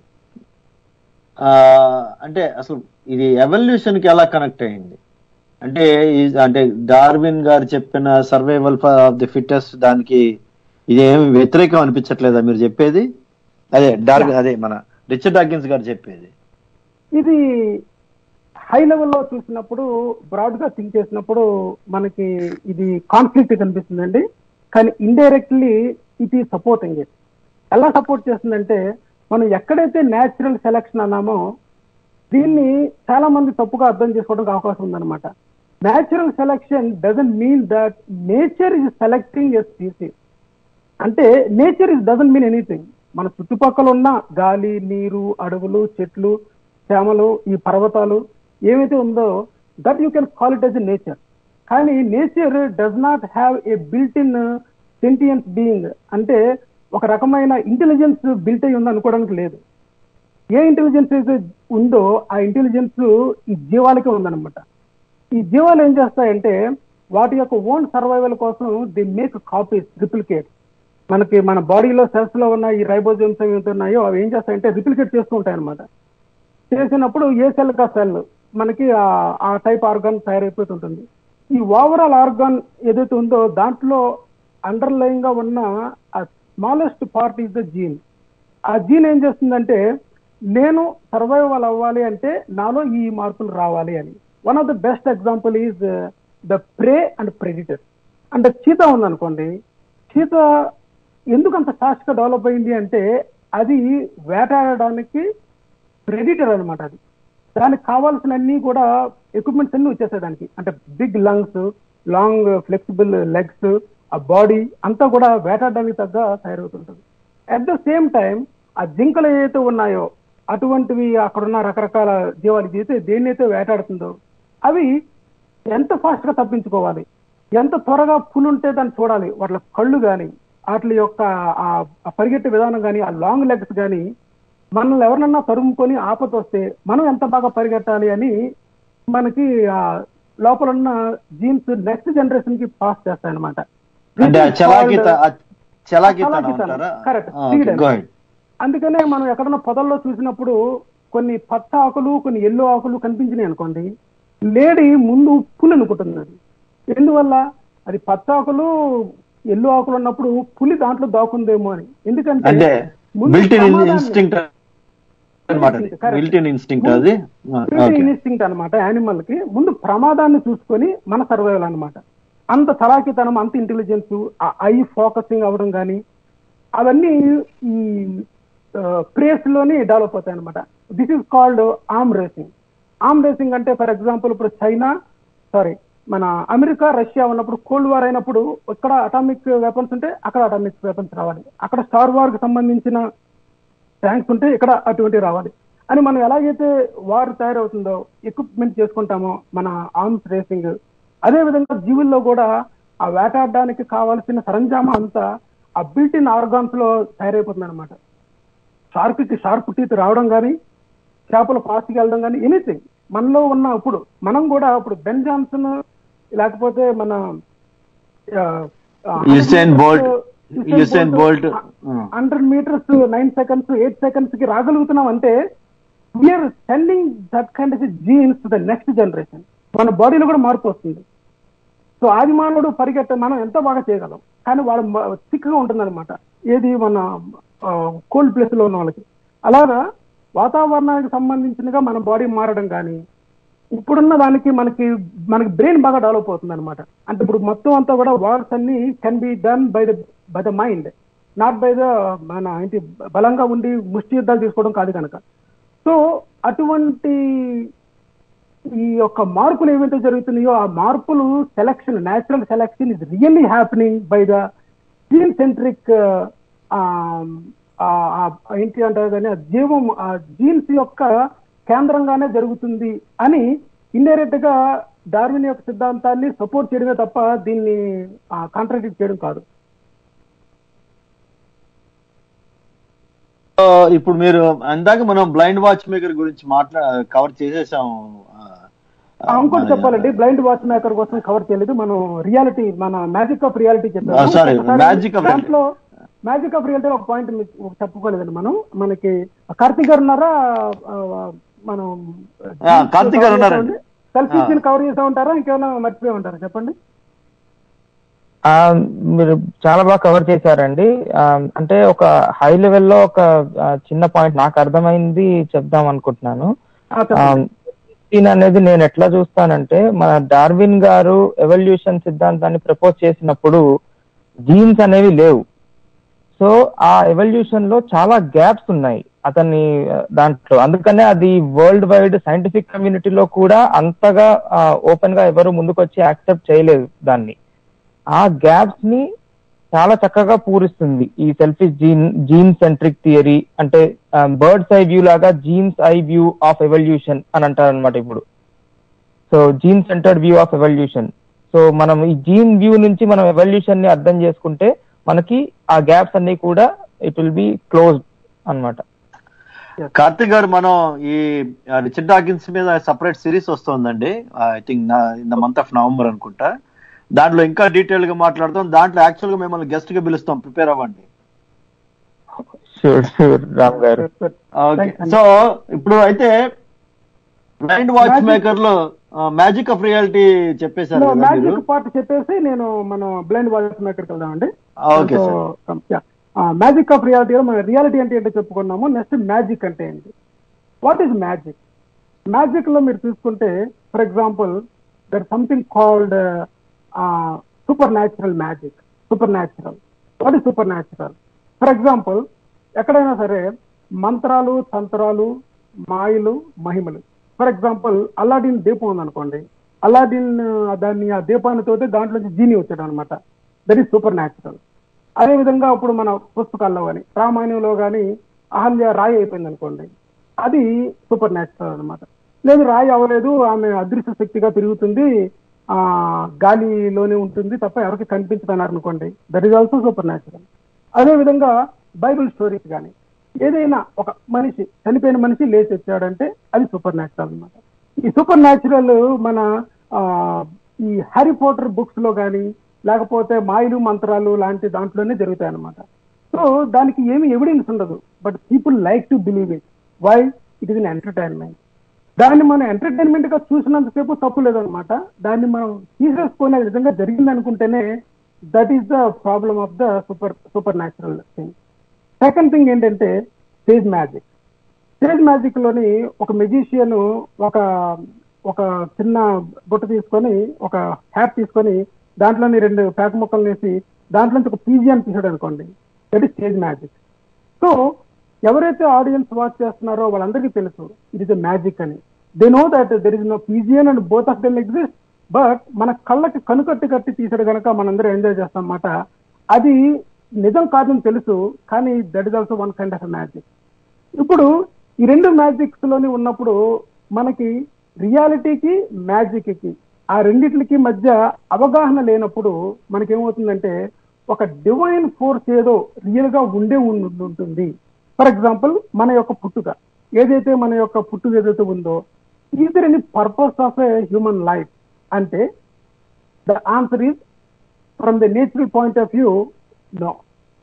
అంటే అసలు ఇది ఎవల్యూషన్ కి ఎలా కనెక్ట్ అయింది అంటే ఈ- అంటే డార్విన్ గారు చెప్పిన సర్వైవల్ ఆఫ్ ది ఫిట్టెస్ట్ దానికి ఇదేమి వ్యతిరేకం అనిపించట్లేదా మీరు చెప్పేది అదే డార్విన్ అదే మన రిచర్డ్ డాకిన్స్ గారు చెప్పేది ఇది హై లెవెల్లో చూసినప్పుడు బ్రాడ్ గా థింక్ చేసినప్పుడు మనకి ఇది కాన్ఫ్లిక్ట్ కనిపిస్తుందండి కానీ ఇండైరెక్ట్లీ ఇది సపోర్టింగ్ ఇట్ ఎలా సపోర్ట్ చేస్తుందంటే మనం ఎక్కడైతే న్యాచురల్ సెలక్షన్ అన్నామో దీన్ని చాలా మంది తప్పుగా అర్థం చేసుకోవడానికి అవకాశం ఉందన్నమాట natural selection doesn't mean that nature is selecting a species అంటే nature is doesn't mean anything మన చుట్టుపక్కల ఉన్న గాలి నీరు అడవులు చెట్లు చేమలు ఈ పర్వతాలు ఏమైతే ఉందో that you can call it as a nature కానీ nature does not have a built in sentience being అంటే ఒక రకమైన ఇంటెలిజెన్స్ బిల్ట్ అయి ఉంది అనుకోవడానికి లేదు ఏ ఇంటెలిజెన్స్ అయితే ఉందో ఆ ఇంటెలిజెన్స్ ఈ జీవాలకే ఉందన్నమాట ఈ జీవాలు ఏం చేస్తాయంటే వాటి యొక్క ఓన్ సర్వైవల్ కోసం ది మేక్ కాపీస్ రిప్లికేట్ మనకి మన బాడీలో సెల్స్ లో ఉన్న ఈ రైబోజోమ్స్ ఏవి ఉన్నాయో అవి ఏం చేస్తాయంటే రిప్లికేట్ చేస్తూ ఉంటాయి అనమాట చేసినప్పుడు ఏ సెల్ కా సెల్ మనకి ఆ- ఆ టైప్ ఆర్గాన్ తయారైపోతుంటుంది ఈ ఓవరాల్ ఆర్గాన్ ఏదైతే ఉందో దాంట్లో అండర్లైన్ గా ఉన్న ఆ smallest part is the gene ఆ జీన్ ఏం చేస్తుందంటే నేను సర్వైవల్ అవ్వాలి అంటే నాలో ఈ మార్పులు రావాలి అని one of the best example is the prey and predator అంటే చీత ఉందనుకోండి చీత ఎందుకు అంత ఫాస్ట్ గా డెవలప్ అయింది అంటే అది వేటాడడానికి ప్రెడిటర్ అన్నమాట అది దానికి కావాల్సిన అన్ని కూడా ఎక్విప్మెంట్స్ అన్ని వచ్చేసాయి దానికి అంటే big lungs long flexible legs ఆ బాడీ అంతా కూడా వేటాడడానికి తగ్గ తయారవుతుంటుంది అట్ ద సేమ్ టైం ఆ జింకలు ఏవైతే ఉన్నాయో అటువంటివి అక్కడ ఉన్న రకరకాల జీవాలు చేస్తే దేన్నైతే వేటాడుతుందో అవి ఎంత ఫాస్ట్ గా తప్పించుకోవాలి ఎంత త్వరగా పులు ఉంటే దాన్ని చూడాలి వాటి కళ్ళు కానీ వాటి యొక్క ఆ ఆ పరిగెట్టే విధానం కానీ ఆ లాంగ్ లెగ్స్ కానీ మనల్ని ఎవరినన్నా తరుముకొని ఆపత వస్తే మనం ఎంత బాగా పరిగెట్టాలి అని మనకి ఆ లోపల ఉన్న జీన్స్ నెక్స్ట్ జనరేషన్ కి పాస్ చేస్తాయి అనమాట అంటే ఆ చలాకిత ఆ చలాకితనం చలాకితనం. అంటారా Correct. ఆ, okay, Speed go ahead. అందుకనే మనం ఎక్కడన్నా పొదల్లో చూసినప్పుడు కొన్ని పచ్చ ఆకులు కొన్ని ఎల్లో ఆకులు కనిపించినాయి అనుకోండి లేడీ ముందు పులి అనుకుంటుంది అది ఎందువల్ల అది పచ్చ ఆకులు ఎల్లో ఆకులు ఉన్నప్పుడు పులి దాంట్లో దాక్కుందేమో అని ఎందుకంటే అంటే ముందు బిల్ట్ ఇన్ ప్రమాదాన్ని- ఇన్స్టింక్ట్ అనమాట అది Correct. బిల్ట్ ఇన్ ఇన్స్టింక్ట్ అది ఓకే ఇన్స్టింక్ట్ అనమాట యానిమల్ కి ముందు ప్రమాదాన్ని చూసుకొని మన సర్వైవల్ అన్నమాట అంత చలాకితనం అంత ఇంటెలిజెన్స్ ఆ ఐ ఫోకసింగ్ అవ్వడం కానీ అవన్నీ ఈ ప్రేస్ లోని డెవలప్ అవుతాయి అనమాట this is called arm racing arm racing అంటే ఫర్ ఎగ్జాంపుల్ ఇప్పుడు చైనా సారీ మన అమెరికా రష్యా ఉన్నప్పుడు కోల్డ్ వార్ అయినప్పుడు ఇక్కడ అటామిక్ వెపన్స్ ఉంటే అక్కడ అటామిక్ వెపన్స్ రావాలి అక్కడ స్టార్ వార్ కి సంబంధించిన ట్యాంక్స్ ఉంటే ఇక్కడ అటువంటివి రావాలి అని మనం ఎలాగైతే వార్ తయారవుతుందో ఎక్విప్మెంట్ చేసుకుంటామో మన ఆర్మ్స్ రేసింగ్ అదే విధంగా జీవుల్లో కూడా ఆ వేటాడడానికి కావాల్సిన సరంజామా అంతా ఆ బిల్ట్ ఇన్ ఆర్గాన్స్ లో తయారైపోతుంది అనమాట షార్క్ కి షార్ప్ టీత్ రావడం కానీ చేపలు ఫాస్ట్కి వెళ్ళడం కానీ ఎనీథింగ్ మనలో ఉన్న ఇప్పుడు మనం కూడా ఇప్పుడు బెన్ జాన్సన్ లేకపోతే మన ఆ, ఆ, Usain Bolt Usain Usain Bolt hundred metres nine seconds eight seconds కి రాగలుగుతున్నాం అంటే we're sending that kind of genes to the next generation మన బాడీలో కూడా మార్పు వస్తుంది సో ఆది మానవుడు పరిగెట్ట మనం ఎంతో బాగా చేయగలం కానీ వాడు థిక్గా ఉంటుంది అనమాట ఏది మన కోల్డ్ ప్లేస్ లో ఉన్న వాళ్ళకి అలాగా వాతావరణానికి సంబంధించినగా మన బాడీ మారడం కానీ ఇప్పుడున్న దానికి మనకి మనకి బ్రెయిన్ బాగా డెవలప్ అవుతుంది అనమాట అంటే ఇప్పుడు మొత్తం అంతా కూడా వార్స్ అన్ని can be done by the by the mind not by the మన ఏంటి బలంగా ఉండి ముష్టి యుద్ధాలు తీసుకోవడం కాదు కనుక సో అటువంటి ఈ యొక్క మార్పులు ఏవైతే జరుగుతున్నాయో ఆ మార్పులు selection natural selection is really happening by the gene centric ఏంటి అంటారు కానీ ఆ జీవం ఆ జీన్స్ యొక్క కేంద్రంగానే జరుగుతుంది అని ఇండైరెక్ట్ గా డార్విన్ యొక్క సిద్ధాంతాన్ని సపోర్ట్ చేయడమే తప్ప దీన్ని కాంట్రాడిక్ట్ చేయడం కాదు సో ఇప్పుడు మీరు అందాక మనం బ్లైండ్ వాచ్ మేకర్ గురించి మాట్లా కవర్ చేసేసాం ఆ, ఆ, ఇంకోటి చెప్పాలండి బ్లైండ్ వాచ్ మేకర్ కోసం కవర్ చేయలేదు మనం రియాలిటీ మన magic of reality Ah, sorry, Magic of దాంట్లో మ్యాజిక్ ఆఫ్ రియాలిటీ ఒక పాయింట్ మీకు చెప్పుకోలేదండి మనం మనకి కార్తీక్ గారు ఉన్నారా ఆ, మనం ఆ, కార్తీక్ గారు ఉన్నారండి. సెల్ఫీ కవర్ చేసా ఉంటారా ఇంకేమైనా మర్చిపోయి ఉంటారా చెప్పండి ఆ, మీరు చాలా బాగా కవర్ చేశారండి ఆ, అంటే ఒక హై లెవెల్లో ఒక ఆ, చిన్న పాయింట్ నాకు అర్థమైంది చెప్దాం అనుకుంటున్నాను ఆ, చెప్పండి. దీని అనేది నేను ఎట్లా చూస్తానంటే మన డార్విన్ గారు ఎవల్యూషన్ సిద్ధాంతాన్ని ప్రపోజ్ చేసినప్పుడు జీన్స్ అనేవి లేవు సో ఆ ఎవల్యూషన్ లో చాలా గ్యాప్స్ ఉన్నాయి అతన్ని ఆ, దాంట్లో అందుకనే అది వరల్డ్ వైడ్ సైంటిఫిక్ కమ్యూనిటీలో కూడా అంతగా ఓపెన్ గా ఎవరు ముందుకొచ్చి యాక్సెప్ట్ చేయలేదు దాన్ని ఆ గ్యాప్స్ ని చాలా చక్కగా పూరిస్తుంది ఈ selfish gene gene centric theory అంటే బర్డ్స్ ఐ వ్యూ లాగా gene's eye view of evolution అని అంటారు అనమాట ఇప్పుడు so gene centered view of evolution so మనం ఈ జీన్ వ్యూ నుంచి మనం ఎవల్యూషన్ ని అర్థం చేసుకుంటే మనకి ఆ గ్యాప్స్ అన్ని కూడా ఇట్ విల్ బి క్లోజ్డ్ అన్నమాట కార్తిక్ గారు మనం ఈ రిచర్డ్ డాకిన్స్ మీద సపరేట్ సిరీస్ వస్తుందండి I think in the month of November అనుకుంటా దాంట్లో ఇంకా డీటెయిల్ గా మాట్లాడతాం దాంట్లో యాక్చువల్ గా మిమ్మల్ని గెస్ట్ గా పిలుస్తాం ప్రిపేర్ అవ్వండి షూర్ షూర్ రామ్ గారు ఓకే సో ఇప్పుడు అయితే బ్లైండ్ వాచ్ మేకర్ లో మ్యాజిక్ ఆఫ్ రియాలిటీ చెప్పేశారు కదా మీరు మ్యాజిక్ పార్ట్ చెప్పేసి నేను మనం బ్లైండ్ వాయిస్ మేకర్కి వెళ్దామండి okay sir magic of reality మన రియాలిటీ అంటే ఏంటో చెప్పుకున్నాము నెక్స్ట్ మ్యాజిక్ అంటే ఏంటి వాట్ ఈస్ మ్యాజిక్ మ్యాజిక్ లో మీరు చూసుకుంటే for example there something called supernatural magic supernatural what is supernatural for example ఎక్కడైనా సరే మంత్రాలు తంత్రాలు మాయలు మహిమలు ఫర్ ఎగ్జాంపుల్ అల్లాడిన్ దీపం ఉందనుకోండి అల్లాడిన్ ఆ, దాన్ని ఆ దీపాన్ని తోటి దాంట్లో నుంచి జీని వచ్చాడు అనమాట దట్ ఈస్ సూపర్ న్యాచురల్ అదే విధంగా ఇప్పుడు మన పుస్తకాల్లో కానీ రామాయణంలో కానీ అహల్య రాయి అయిపోయింది అనుకోండి అది సూపర్ న్యాచురల్ అన్నమాట లేదు రాయి అవ్వలేదు ఆమె అదృశ్య శక్తిగా తిరుగుతుంది ఆ గాలిలోనే ఉంటుంది తప్ప ఎవరికి కనిపించదన్నారు అనుకోండి that is also supernatural అదే విధంగా బైబిల్ స్టోరీస్ కానీ ఏదైనా ఒక మనిషి చనిపోయిన మనిషి లేచి వచ్చాడంటే అది సూపర్ న్యాచురల్ అన్నమాట ఈ సూపర్ న్యాచురల్ మన ఆ, ఈ హ్యారీ పోటర్ బుక్స్ లో కానీ లేకపోతే మాయలు మంత్రాలు లాంటి దాంట్లోనే జరుగుతాయి అన్నమాట సో దానికి ఏమి ఎవిడెన్స్ ఉండదు but people like to believe it why it is in entertainment దాన్ని మనం ఎంటర్టైన్మెంట్ గా చూసినంతసేపు తప్పు లేదనమాట దాన్ని మనం తీసేసుకొని అది నిజంగా జరిగింది అనుకుంటేనే that is the problem of the super supernatural thing second thing ఏంటంటే స్టేజ్ మ్యాజిక్ స్టేజ్ మ్యాజిక్ లోని ఒక మెజిషియన్ ఒక ఒక చిన్న బుట్ట తీసుకొని ఒక హ్యాప్ తీసుకొని దాంట్లోని రెండు పేక ముక్కలు వేసి దాంట్లోంచి ఒక పీజియన్ తీసాడు అనుకోండి that is stage magic so ఎవరైతే ఆడియన్స్ వాచ్ చేస్తున్నారో వాళ్ళందరికీ తెలుసు ఇట్ ఇస్ మ్యాజిక్ అని they know that there is no pigeon and both of them exist but మన కళ్ళకి కనుకట్టి కట్టి తీసాడు కనుక మనందరం ఎంజాయ్ చేస్తాం అన్నమాట అది నిజం కాదని తెలుసు కానీ that is also one kind of magic ఇప్పుడు ఈ రెండు మ్యాజిక్స్ లోని ఉన్నప్పుడు మనకి రియాలిటీకి మ్యాజిక్ కి ఆ రెండిట్లకి మధ్య అవగాహన లేనప్పుడు మనకేమవుతుందంటే ఒక డివైన్ ఫోర్స్ ఏదో రియల్ గా ఉండే ఉం- ఉంటుంది ఫర్ ఎగ్జాంపుల్ మన యొక్క పుట్టుక ఏదైతే మన యొక్క పుట్టుక ఏదైతే ఉందో is there any purpose of a human life అంటే the answer is from the natural point of view no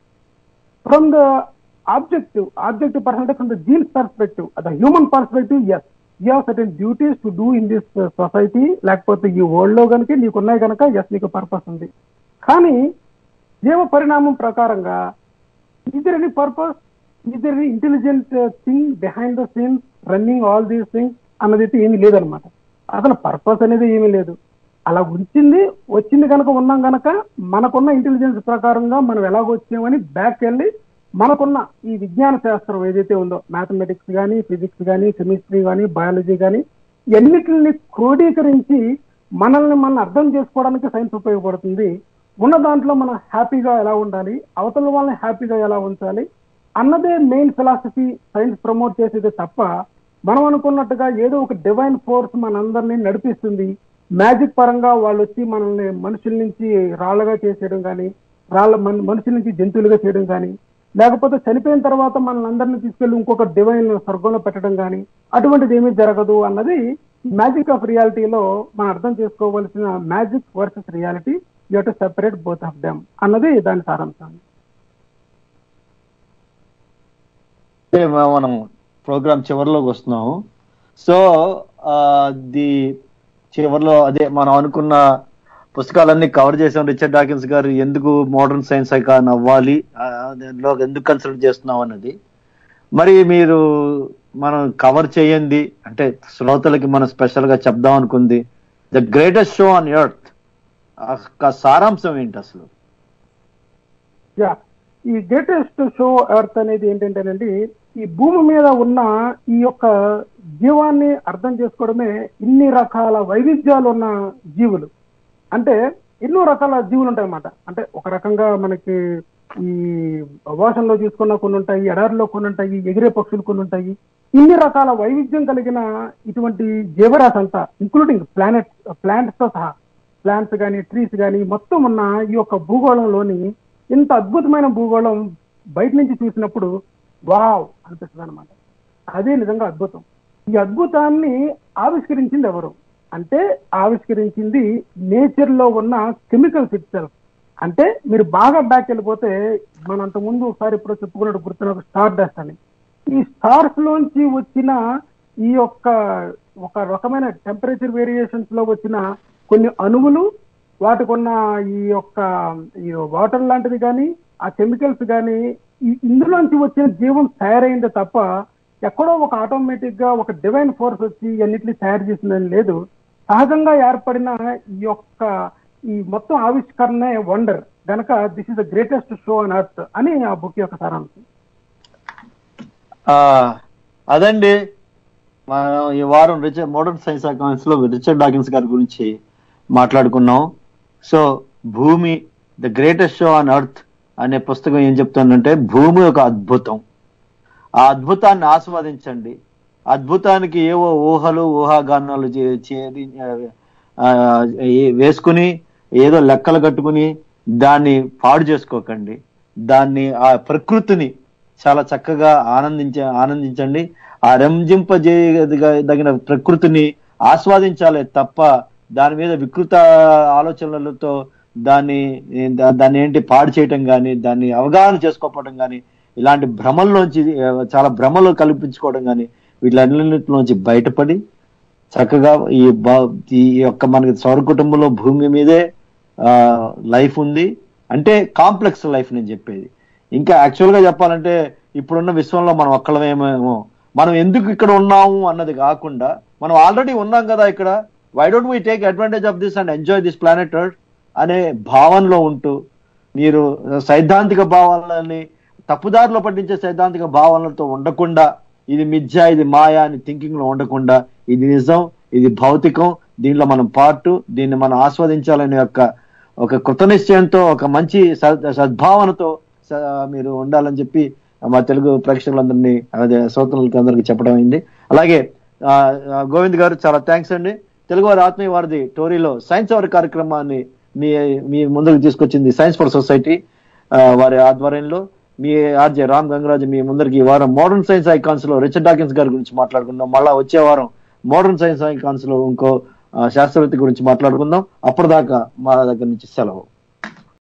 from the objective, objective perspective, from the gene's perspective, the human perspective, yes, you have certain duties to do in this uh, society, లేకపోతే ఈ world లో కనుక నీకు ఉన్నాయి కనుక yes నీకు purpose ఉంది కానీ జీవ పరిణామం ప్రకారంగా is there any purpose? Is there any intelligent uh, thing behind the scenes running all these things అన్నది అయితే ఏమీ లేదనమాట అసలు పర్పస్ అనేది ఏమీ లేదు అలా ఉంచింది వచ్చింది కనుక ఉన్నాం కనుక మనకున్న ఇంటెలిజెన్స్ ప్రకారంగా మనం ఎలాగ వచ్చామని బ్యాక్ వెళ్ళి మనకున్న ఈ విజ్ఞాన శాస్త్రం ఏదైతే ఉందో మ్యాథమెటిక్స్ కానీ ఫిజిక్స్ కానీ కెమిస్ట్రీ కానీ బయాలజీ కానీ ఎన్నిటిని క్రోడీకరించి మనల్ని మనం అర్థం చేసుకోవడానికి సైన్స్ ఉపయోగపడుతుంది ఉన్న దాంట్లో మనం హ్యాపీగా ఎలా ఉండాలి అవతల వాళ్ళని హ్యాపీగా ఎలా ఉంచాలి అన్నదే మెయిన్ ఫిలాసఫీ సైన్స్ ప్రమోట్ చేసేది తప్ప మనం అనుకున్నట్టుగా ఏదో ఒక డివైన్ ఫోర్స్ మనందరినీ నడిపిస్తుంది మ్యాజిక్ పరంగా వాళ్ళు వచ్చి మనల్ని మనుషుల నుంచి రాళ్ళగా చేసేయడం కానీ రాళ్ళ మన- మనుషుల నుంచి జంతువులుగా చేయడం కానీ లేకపోతే చనిపోయిన తర్వాత మనల్ని అందరినీ తీసుకెళ్లి ఇంకొక డివైన్ స్వర్గంలో పెట్టడం కానీ అటువంటిది ఏమీ జరగదు అన్నది మ్యాజిక్ ఆఫ్ రియాలిటీలో మనం అర్థం చేసుకోవాల్సిన magic versus reality you to separate both of them అన్నది దాని సారాంశం అంటే మ- మనం ప్రోగ్రామ్ చివరిలోకి వస్తున్నాము సో ఆ, ది చివరిలో అదే మనం అనుకున్న పుస్తకాలన్నీ కవర్ చేసాం రిచర్డ్ డాకిన్స్ గారు ఎందుకు మోడర్న్ సైన్స్ ఐకాన్ అవ్వాలి ఆ, దానిలో ఎందుకు కన్సిడర్ చేస్తున్నాం అన్నది మరి మీరు మనం కవర్ చేయండి అంటే శ్రోతలకి మనం స్పెషల్ గా చెప్దాం అనుకుంది the greatest show on earth సారాంశం ఏంటి అసలు యా ఈ గ్రేటెస్ట్ షో ఎర్త్ అనేది ఏంటంటేనండి ఈ భూమి మీద ఉన్న ఈ యొక్క జీవాన్ని అర్థం చేసుకోవడమే ఇన్ని రకాల వైవిధ్యాలు ఉన్న జీవులు అంటే ఎన్నో రకాల జీవులు ఉంటాయి అన్నమాట అంటే ఒక రకంగా మనకి ఈ ఓషన్లో చూసుకున్న కొన్ని ఉంటాయి ఎడారిలో కొన్ని ఉంటాయి ఎగిరే పక్షులు కొన్ని ఉంటాయి ఇన్ని రకాల వైవిధ్యం కలిగిన ఇటువంటి జీవరాశి అంతా ఇంక్లూడింగ్ ప్లానెట్ ప్లాంట్స్ తో సహా ప్లాంట్స్ కానీ ట్రీస్ కానీ మొత్తం ఉన్న ఈ యొక్క భూగోళంలోని ఇంత అద్భుతమైన భూగోళం బయట నుంచి చూసినప్పుడు వావ్ అనిపిస్తుంది అనమాట అదే నిజంగా అద్భుతం ఈ అద్భుతాన్ని ఆవిష్కరించింది ఎవరు అంటే ఆవిష్కరించింది నేచర్ లో ఉన్న కెమికల్స్ ఇట్సెల్ఫ్ అంటే మీరు బాగా బ్యాక్ వెళ్ళిపోతే మనం అంత ముందు ఒకసారి ఇప్పుడు చెప్పుకున్నట్టు గుర్తున్న స్టార్ డస్ట్ అని ఈ స్టార్స్ లోంచి వచ్చిన ఈ యొక్క ఒక రకమైన టెంపరేచర్ వేరియేషన్స్ లో వచ్చిన కొన్ని అణువులు వాటికి ఉన్న ఈ యొక్క ఈ వాటర్ లాంటిది కానీ ఆ కెమికల్స్ కానీ ఇందులోంచి వచ్చిన జీవం తయారైందే తప్ప ఎక్కడో ఒక ఆటోమేటిక్ గా ఒక డివైన్ ఫోర్స్ వచ్చి అన్నిటిని తయారు చేసిందని లేదు సహజంగా ఏర్పడిన ఈ యొక్క ఈ మొత్తం ఆవిష్కరణే వండర్ గనక this is the greatest show on earth అని ఆ బుక్ యొక్క సారాంశం ఆ, అదండి మనం ఈ వారం రిచర్డ్ మోడర్న్ సైన్స్ అకౌంట్స్ లో రిచర్డ్ డాకిన్స్ గారి గురించి మాట్లాడుకున్నాం సో భూమి the greatest show on earth అనే పుస్తకం ఏం చెప్తుందంటే భూమి ఒక అద్భుతం ఆ అద్భుతాన్ని ఆస్వాదించండి అద్భుతానికి ఏవో ఊహలు ఊహాగానాలు చే- చేరి ఆ, ఏ- వేసుకుని ఏదో లెక్కలు కట్టుకుని దాన్ని పాడు చేసుకోకండి దాన్ని ఆ ప్రకృతిని చాలా చక్కగా ఆనందించ ఆనందించండి ఆ రంజింపజేయదగిన ప్రకృతిని ఆస్వాదించాలి తప్ప దాని మీద వికృత ఆలోచనలతో దాన్ని దా- దాన్ని ఏంటి పాడు చేయటం కానీ దాన్ని అవగాహన చేసుకోకపోవడం కానీ ఇలాంటి భ్రమల్లోంచి ఆ, చాలా భ్రమలు కల్పించుకోవడం కానీ వీటిలన్నింటిలోంచి బయటపడి చక్కగా ఈ బ- ఈ యొక్క మనకి సౌర కుటుంబంలో భూమి మీదే లైఫ్ ఉంది అంటే కాంప్లెక్స్ లైఫ్ నేను చెప్పేది ఇంకా యాక్చువల్ గా చెప్పాలంటే ఇప్పుడున్న విశ్వంలో మనం ఒక్కడమేమో మనం ఎందుకు ఇక్కడ ఉన్నాము అన్నది కాకుండా మనం ఆల్రెడీ ఉన్నాం కదా ఇక్కడ why don't we take advantage of this and enjoy this planet earth అనే భావనలో ఉంటూ మీరు సైద్ధాంతిక భావాలని తప్పుదారిలో పట్టించే సైద్ధాంతిక భావనలతో ఉండకుండా ఇది మిథ్య ఇది మాయా అని థింకింగ్ లో ఉండకుండా ఇది నిజం ఇది భౌతికం దీనిలో మనం పార్ట్ దీన్ని మనం ఆస్వాదించాలనే యొక్క ఒక కృత నిశ్చయంతో ఒక మంచి సద్- సద్భావనతో స- మీరు ఉండాలని చెప్పి మా తెలుగు ప్రేక్షకులందరినీ అదే శ్రోతలకు అందరికీ చెప్పడం అయింది అలాగే ఆ, ఆ, గోవింద్ గారు చాలా థ్యాంక్స్ అండి తెలుగు వారి ఆత్మీయ వారిది టోరీలో సైన్స్ అవర్ కార్యక్రమాన్ని మీ మీ ముందుకు తీసుకొచ్చింది సైన్స్ ఫర్ సొసైటీ ఆ, వారి ఆధ్వర్యంలో మీ ఆర్జే రామ్ గంగరాజు మీ ముందరికి ఈ వారం మోడర్న్ సైన్స్ ఐకాన్స్ లో రిచర్డ్ డాకిన్స్ గారి గురించి మాట్లాడుకుందాం మళ్ళా వచ్చే వారం మోడర్న్ సైన్స్ ఐకాన్స్ లో ఇంకో ఆ, శాస్త్రవేత్త గురించి మాట్లాడుకుందాం అప్పటిదాకా మా దగ్గర నుంచి సెలవు